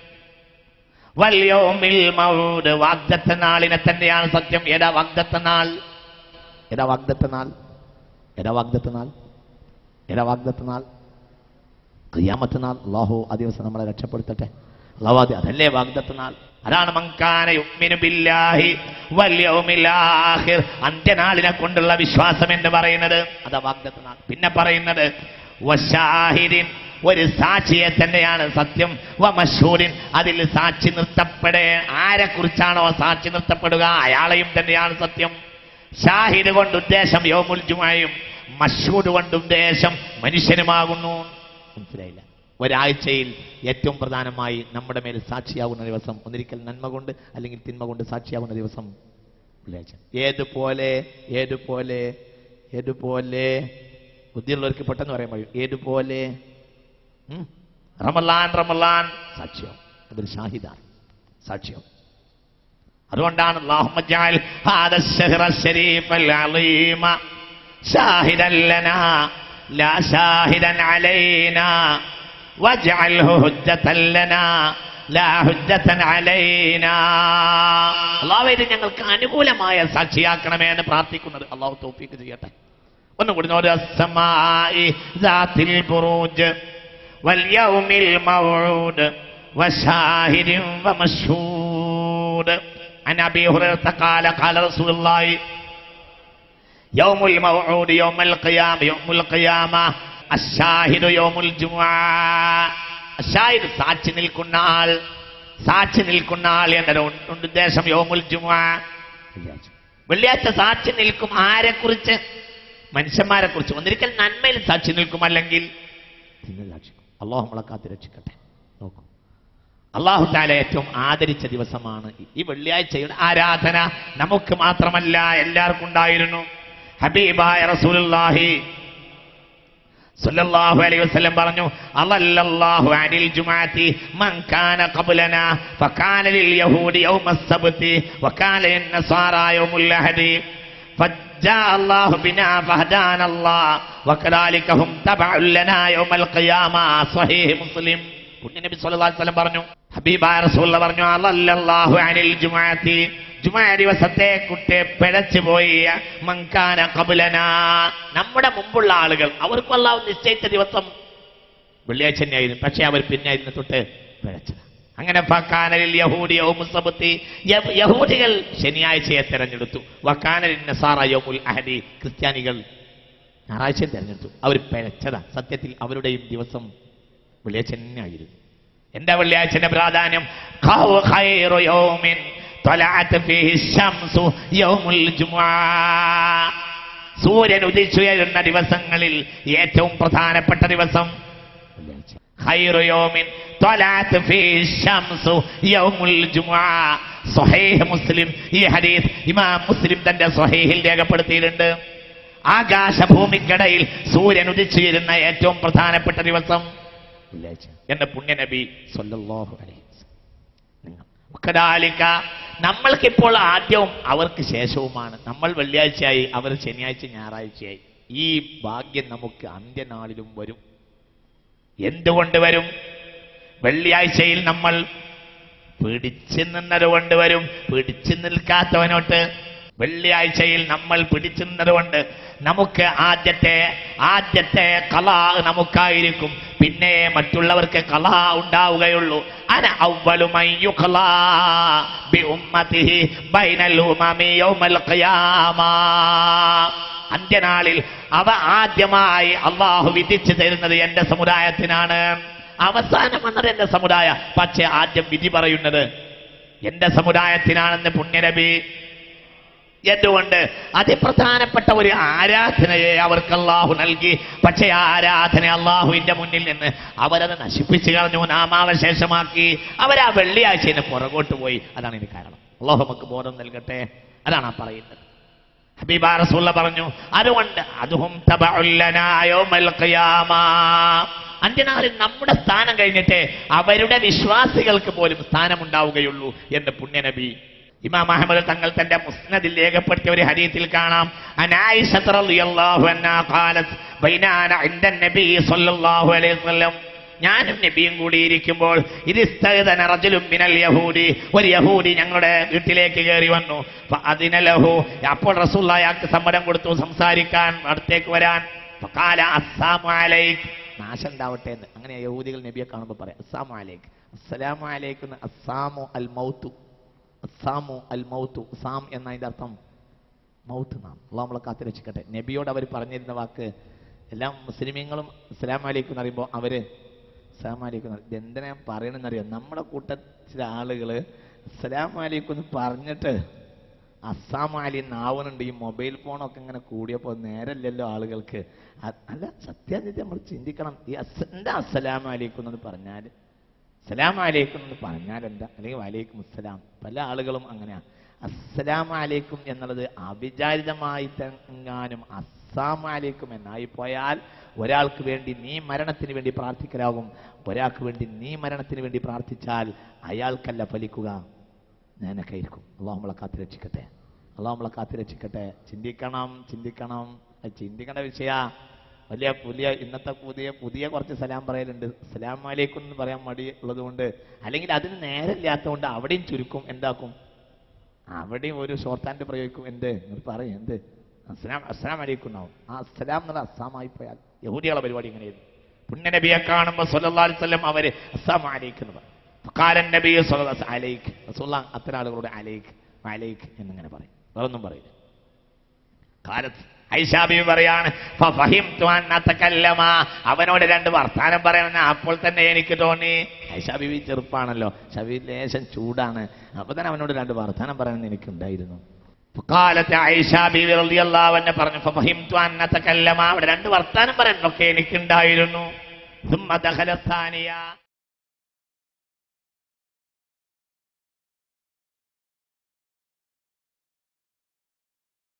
വല്യോമിൽ മൗഡ് വാഗ്ദത്ത നാളിനെ തന്നെയാണ് സത്യം ഏതാ വാഗ്ദത്ത നാൾ ഏതാ വാഗ്ദത്ത നാൾ ഏതാ വാഗ്ദത്ത നാൾ ഏതാ വാഗ്ദത്ത നാൾ ഖിയാമത്ത് നാൾ അള്ളാഹു ആ ദിവസം നമ്മളെ രക്ഷപ്പെടുത്തട്ടെ അള്ളാഹു അത് അതല്ലേ വാഗ്ദത്ത നാൾ അതാണ് മങ്കാന യുഗ്മിനു ബില്ലാഹി വൽ യൗമിൽ ആഖിർ അന്ത്യനാളിനെ കൊണ്ടുള്ള വിശ്വാസം എന്ന് പറയുന്നത് അതാ വാഗ്ദത്ത നാൾ പിന്നെ പറയുന്നത് വശാഹിദിൻ ഒരു സാക്ഷിയെ തന്നെയാണ് സത്യം വമശൂരിൻ അതിൽ സാക്ഷി നിർത്തപ്പെടേ ആരെ കുറിച്ചാണോ സാക്ഷി നിർത്തപ്പെടുക അയാളെയും തന്നെയാണ് സത്യം ഷാഹിദ് കൊണ്ട് ഉദ്ദേശം യോമുൽ ജുമായും മഷൂദ് കൊണ്ട് ഉദ്ദേശം മനുഷ്യനുമാകുന്നു മനസ്സിലായില്ല ഒരാഴ്ചയിൽ ഏറ്റവും പ്രധാനമായി നമ്മുടെ മേൽ സാക്ഷിയാകുന്ന ദിവസം ഒന്നിരിക്കൽ നന്മ കൊണ്ട് അല്ലെങ്കിൽ തിന്മ കൊണ്ട് സാക്ഷിയാകുന്ന ദിവസം വെള്ളിയാഴ്ച ഏതുപോലെ ഏതുപോലെ ഏതുപോലെ ബുദ്ധിയുള്ളവർക്ക് പെട്ടെന്ന് പറയാൻ കഴിയും ഏതുപോലെ ഉം? റമലാൻ റമലാൻ സാക്ഷ്യം അതൊരു ഷാഹിദാണ് സാക്ഷ്യം അതുകൊണ്ടാണ് اللهم اجعل هذا الشهر الشريف العظيم شاهدا لنا لا شاهدا علينا واجعله هجة لنا لا هجة علينا അള്ളാഹു ഇത് ഞങ്ങൾക്ക് അനുകൂലമായ സാക്ഷിയാക്കണമേ എന്ന് പ്രാർത്ഥിക്കുന്നത് അള്ളാഹു തോഫീക്ക് ചെയ്യട്ടെ ഒന്നും കൂടി നോക്കുക السماء ذات البروج واليوم الموعود وشاهد ومشهود عن ابي هريره قال قال رسول الله يوم الموعود يوم القيامة يوم القيامة الشاهد يوم الجمعة الشاهد സാക്ഷി നിൽക്കുന്ന ആൾ സാക്ഷി നിൽക്കുന്ന ആൾ എന്നൊരു ഉദ്ദേശം യോമുൽ ജുമാ വെള്ളിയാഴ്ച വെള്ളിയാഴ്ച സാക്ഷി നിൽക്കും ആരെ കുറിച്ച് മനുഷ്യന്മാരെ കുറിച്ച് ഒന്നിരിക്കൽ നന്മയിൽ സാക്ഷി നിൽക്കും അല്ലെങ്കിൽ തിന്മയിൽ സാക്ഷിക്കും അള്ളാഹു നമ്മളെ കാത്ത് രക്ഷിക്കട്ടെ നോക്കൂ അള്ളാഹു താല ഏറ്റവും ആദരിച്ച ദിവസമാണ് ഈ- ഈ വെള്ളിയാഴ്ചയുടെ ആരാധന നമുക്ക് മാത്രമല്ല എല്ലാവർക്കും ഉണ്ടായിരുന്നു ഹബീബായ റസൂലുള്ളാഹി സല്ലല്ലാഹു അലൈഹി വസല്ലം പറഞ്ഞു അലല്ലല്ലാഹു അനിൽ ജുമാഅത്തി മൻ കാന ഖബ്ലനാ ഫകാന ലിൽ യഹൂദി യൗമ السبت وكان للنصارى يوم الاحد فجاء الله بنا فهدانا الله وكذلك هم تبع لنا يوم القيامة صحيح مسلم നബി സല്ലല്ലാഹു അലൈഹി വസല്ലം പറഞ്ഞു ഹബീബായ റസൂൽ പറഞ്ഞു അലല്ലല്ലാഹു അനിൽ ജുമാഅത്തി ജുമാ ദിവസത്തെ കുട്ടി പിഴച്ചു പോയി മങ്കാന കബുലന നമ്മുടെ മുമ്പുള്ള ആളുകൾ അവർക്ക് അല്ലാഹു നിശ്ചയിച്ച ദിവസം വെള്ളിയാഴ്ച തന്നെയായിരുന്നു പക്ഷെ അവർ പിന്നെ അതിന് തൊട്ട് പിഴച്ചത് അങ്ങനെ ഫക്കാനലിൽ യഹൂദി യൗമു സബത്തി യ- യഹൂദികൾ ശനിയാഴ്ചയെ തെരഞ്ഞെടുത്തു വക്കാനലിൻ നസാറ യൗമുൽ അഹദി ക്രിസ്ത്യാനികൾ ഞായറാഴ്ചയും തെരഞ്ഞെടുത്തു അവർ പിഴച്ചതാ സത്യത്തിൽ അവരുടെയും ദിവസം വെള്ളിയാഴ്ച തന്നെയായിരുന്നു എന്താ വെള്ളിയാഴ്ചന്റെ പ്രാധാന്യം ഖൗ ഖൈറു യൗമിൻ ത്വലഅത് ഫീഹി ശംസു യൗമുൽ ജുമുഅ സൂര്യൻ ഉദിച്ചുയരുന്ന ദിവസങ്ങളിൽ ഏറ്റവും പ്രധാനപ്പെട്ട ദിവസം വെള്ളിയാഴ്ച ഖൈറു യൗമിൻ ത്വലഅത് ഫീഹി ശംസു യൗമുൽ ജുമുഅ സ്വഹീഹ് മുസ്ലിം ഈ ഹദീസ് ഇമാം മുസ്ലിം തന്റെ സ്വഹീഹിൽ രേഖപ്പെടുത്തിയിട്ടുണ്ട് ആകാശഭൂമിക്കിടയിൽ സൂര്യൻ ഉദിച്ചുയരുന്ന ഏറ്റവും പ്രധാനപ്പെട്ട ദിവസം വെള്ളിയാഴ്ച എന്റെ പുണ്യനബി സല്ലല്ലാഹു അലൈഹി വസല്ലം. നിങ്ങൾ വക്കദാലിക നമ്മൾക്കിപ്പോൾ ആദ്യവും അവർക്ക് ശേഷവുമാണ് നമ്മൾ വെള്ളിയാഴ്ചയായി അവർ ശനിയാഴ്ച ഞായറാഴ്ചയായി ഈ ഭാഗ്യം നമുക്ക് അന്ത്യനാളിലും വരും എന്തുകൊണ്ട് വരും വെള്ളിയാഴ്ചയിൽ നമ്മൾ പിടിച്ചു നിന്നത് കൊണ്ട് വരും പിടിച്ചു നിൽക്കാത്തവനോട്ട് വെള്ളിയാഴ്ചയിൽ നമ്മൾ പിടിച്ചുന്നത് കൊണ്ട് നമുക്ക് ആദ്യത്തെ ആദ്യത്തെ കലാ നമുക്കായിരിക്കും പിന്നെ മറ്റുള്ളവർക്ക് കലാ ഉണ്ടാവുകയുള്ളൂ അന അവ്വലുമൻ യുഖ്ലാ ബി ഉമ്മത്തിഹി ബൈനൽ ഉമമി യൗമൽ ഖിയാമ അന്ത്യനാളിൽ അവ ആദ്യമായി അള്ളാഹു വിധിച്ചു തരുന്നത് എന്റെ സമുദായത്തിനാണ് അവസാനം വന്നത് എന്റെ സമുദായ പക്ഷേ ആദ്യം വിധി പറയുന്നത് എന്റെ സമുദായത്തിനാണെന്ന് പുണ്യനബി എന്തുകൊണ്ട് അതിപ്രധാനപ്പെട്ട ഒരു ആരാധനയെ അവർക്ക് അള്ളാഹു നൽകി പക്ഷേ ആ ആരാധന അള്ളാഹുവിന്റെ മുന്നിൽ നിന്ന് അവരത് നശിപ്പിച്ചു കളഞ്ഞു നാമാവശേഷമാക്കി അവരാ വെള്ളിയാഴ്ചന് പുറകോട്ട് പോയി അതാണ് ഇതിന് കാരണം അള്ളാഹു നമുക്ക് ബോധം നൽകട്ടെ അതാണ് ആ പറയുന്നത് ഹബീബ റസൂള്ള പറഞ്ഞു അതുകൊണ്ട് അതും അന്ത്യനാളിൽ നമ്മുടെ സ്ഥാനം കഴിഞ്ഞിട്ട് അവരുടെ വിശ്വാസികൾക്ക് പോലും സ്ഥാനമുണ്ടാവുകയുള്ളൂ എന്ന് പുണ്യനബി ഇമാം അഹമ്മദ് തങ്ങൾ തന്റെ മുസ്നദിൽ രേഖപ്പെടുത്തിയ ഒരു ഹദീത്തിൽ കാണാം അനായിഷത്ത് റളിയല്ലാഹു അൻഹാ ഖാലത്ത് ബൈനാന ഇൻദ നബി സ്വല്ലല്ലാഹു അലൈഹി വസല്ലം ഞാനും നബിയും കൂടി ഇരിക്കുമ്പോൾ ഇത് ഇസ്തഗ്ദന റജുലുൻ മിനൽ യഹൂദി ഒരു യഹൂദി ഞങ്ങളുടെ വീട്ടിലേക്ക് കയറി വന്നു അതിനലഹു അപ്പോൾ റസൂൽ അയാൾക്ക് സമ്മതം കൊടുത്തു സംസാരിക്കാൻ അടുത്തേക്ക് വരാൻ ഫഖാല അസ്സാമു അലൈക് നാശം ഉണ്ടാവട്ടെ എന്ന് അങ്ങനെ യഹൂദികൾ നബിയെ കാണുമ്പോൾ പറയാം അസ്സാമു അലൈക് അസ്സലാമു അലൈക്കും അസ്സാമു അൽ മൗത്തു അസ്സാമു അൽ മൗത്തു സാം എന്നതിന്റെ അർത്ഥം മൗത്ത് നാം അള്ളാഹ് നമ്മളെ കാത്തു രക്ഷിക്കട്ടെ നബിയോട് അവർ പറഞ്ഞിരുന്ന വാക്ക് എല്ലാ മുസ്ലിമീങ്ങളും അസ്സലാം അലൈക്കും എന്ന് പറയുമ്പോൾ അവര് അസ്സലാം അലൈക്കും എന്ന് പറയും. എന്തിനാ ഞാൻ പറയണെന്നറിയാം നമ്മുടെ കൂട്ടത്തിലെ ആളുകള് അസ്സലാം അലൈക്കും എന്ന് പറഞ്ഞിട്ട് അസ്സാം അലി നാവുന്നുണ്ട് ഈ മൊബൈൽ ഫോണൊക്കെ ഇങ്ങനെ കൂടിയപ്പോൾ നേരല്ലല്ലോ ആളുകൾക്ക് അ- അല്ല സത്യാനിത്യം നമ്മൾ ചിന്തിക്കണം ഈ അസ് എന്താ അസ്സലാം അലൈക്കും എന്ന് പറഞ്ഞാൽ അസ്സലാം അലൈക്കും എന്ന് പറഞ്ഞാൽ എന്താ അല്ലെങ്കിൽ വലൈക്കും അസ്സലാം പല ആളുകളും അങ്ങനെയാണ് അസ്സലാം അലൈക്കും എന്നുള്ളത് അവിചാരിതമായി തെങ്ങാനും അസ്സാം അലൈക്കും എന്നായി പോയാൽ ഒരാൾക്ക് വേണ്ടി നീ മരണത്തിന് വേണ്ടി പ്രാർത്ഥിക്കലാകും ഒരാൾക്ക് വേണ്ടി നീ മരണത്തിന് വേണ്ടി പ്രാർത്ഥിച്ചാൽ അയാൾക്കല്ല ഫലിക്കുക ഞാനൊക്കെയിരിക്കും അള്ളാഹു നമ്മളെ കാത്തു രക്ഷിക്കട്ടെ അള്ളാഹു നമ്മളെ കാത്തു രക്ഷിക്കട്ടെ ചിന്തിക്കണം ചിന്തിക്കണം അത് ചിന്തിക്കേണ്ട വിഷയ വലിയ പുതിയ ഇന്നത്തെ പുതിയ പുതിയ കുറച്ച് സലാം പറയലുണ്ട് സലാം അലൈക്കും എന്ന് പറയാൻ മടി ഉള്ളത് കൊണ്ട് അല്ലെങ്കിൽ അതിന് നേരമില്ലാത്തതുകൊണ്ട് അവിടെയും ചുരുക്കും എന്താക്കും അവിടെയും ഒരു ഷോർട്ട് ഹാൻഡ് പ്രയോഗിക്കും എന്ത് നിങ്ങൾ പറയും എന്ത് അസ്സലാം അസ്സലാം അലൈക്കും എന്നാവും ആ അസ്സലാം എന്നുള്ള അസ്സാമായി പോയാൽ യഹൂദികളെ പരിപാടി ഇങ്ങനെയായിരുന്നു പുണ്യനബിയെ കാണുമ്പോൾ സല്ലല്ലാഹു അലൈഹി വസല്ലം അവര് അസ്സാം അലൈക്ക് എന്ന് പറയും ഫഖാലൻ നബി സല്ലല്ലാഹു അലൈഹി അലൈക്ക് റസൂലുള്ള അത്തരം ആളുകളോട് അലൈക്ക് അലൈക്ക് എന്നിങ്ങനെ പറയും വേറൊന്നും പറയില്ല കാലത്ത് ഐഷാബി പറയാണ് ഫഫഹിംതു അൻ അതകല്ലമ. അവനോട് രണ്ട് വർത്താനം പറയണമെന്ന് അപ്പോൾ തന്നെ എനിക്ക് തോന്നി ഐഷാബി ചെറുപ്പാണല്ലോ ഷബി ലേശം ചൂടാണ് അപ്പൊ തന്നെ അവനോട് രണ്ട് വർത്താനം പറയണമെന്ന് എനിക്കുണ്ടായിരുന്നു കാലത്ത് ഐഷാബി റളിയല്ലാഹു പറഞ്ഞു ഫഫഹിംതു അൻ അതകല്ലമ. അവിടെ രണ്ട് വർത്താനം പറയാനൊക്കെ എനിക്കുണ്ടായിരുന്നു ثم دخل الثانية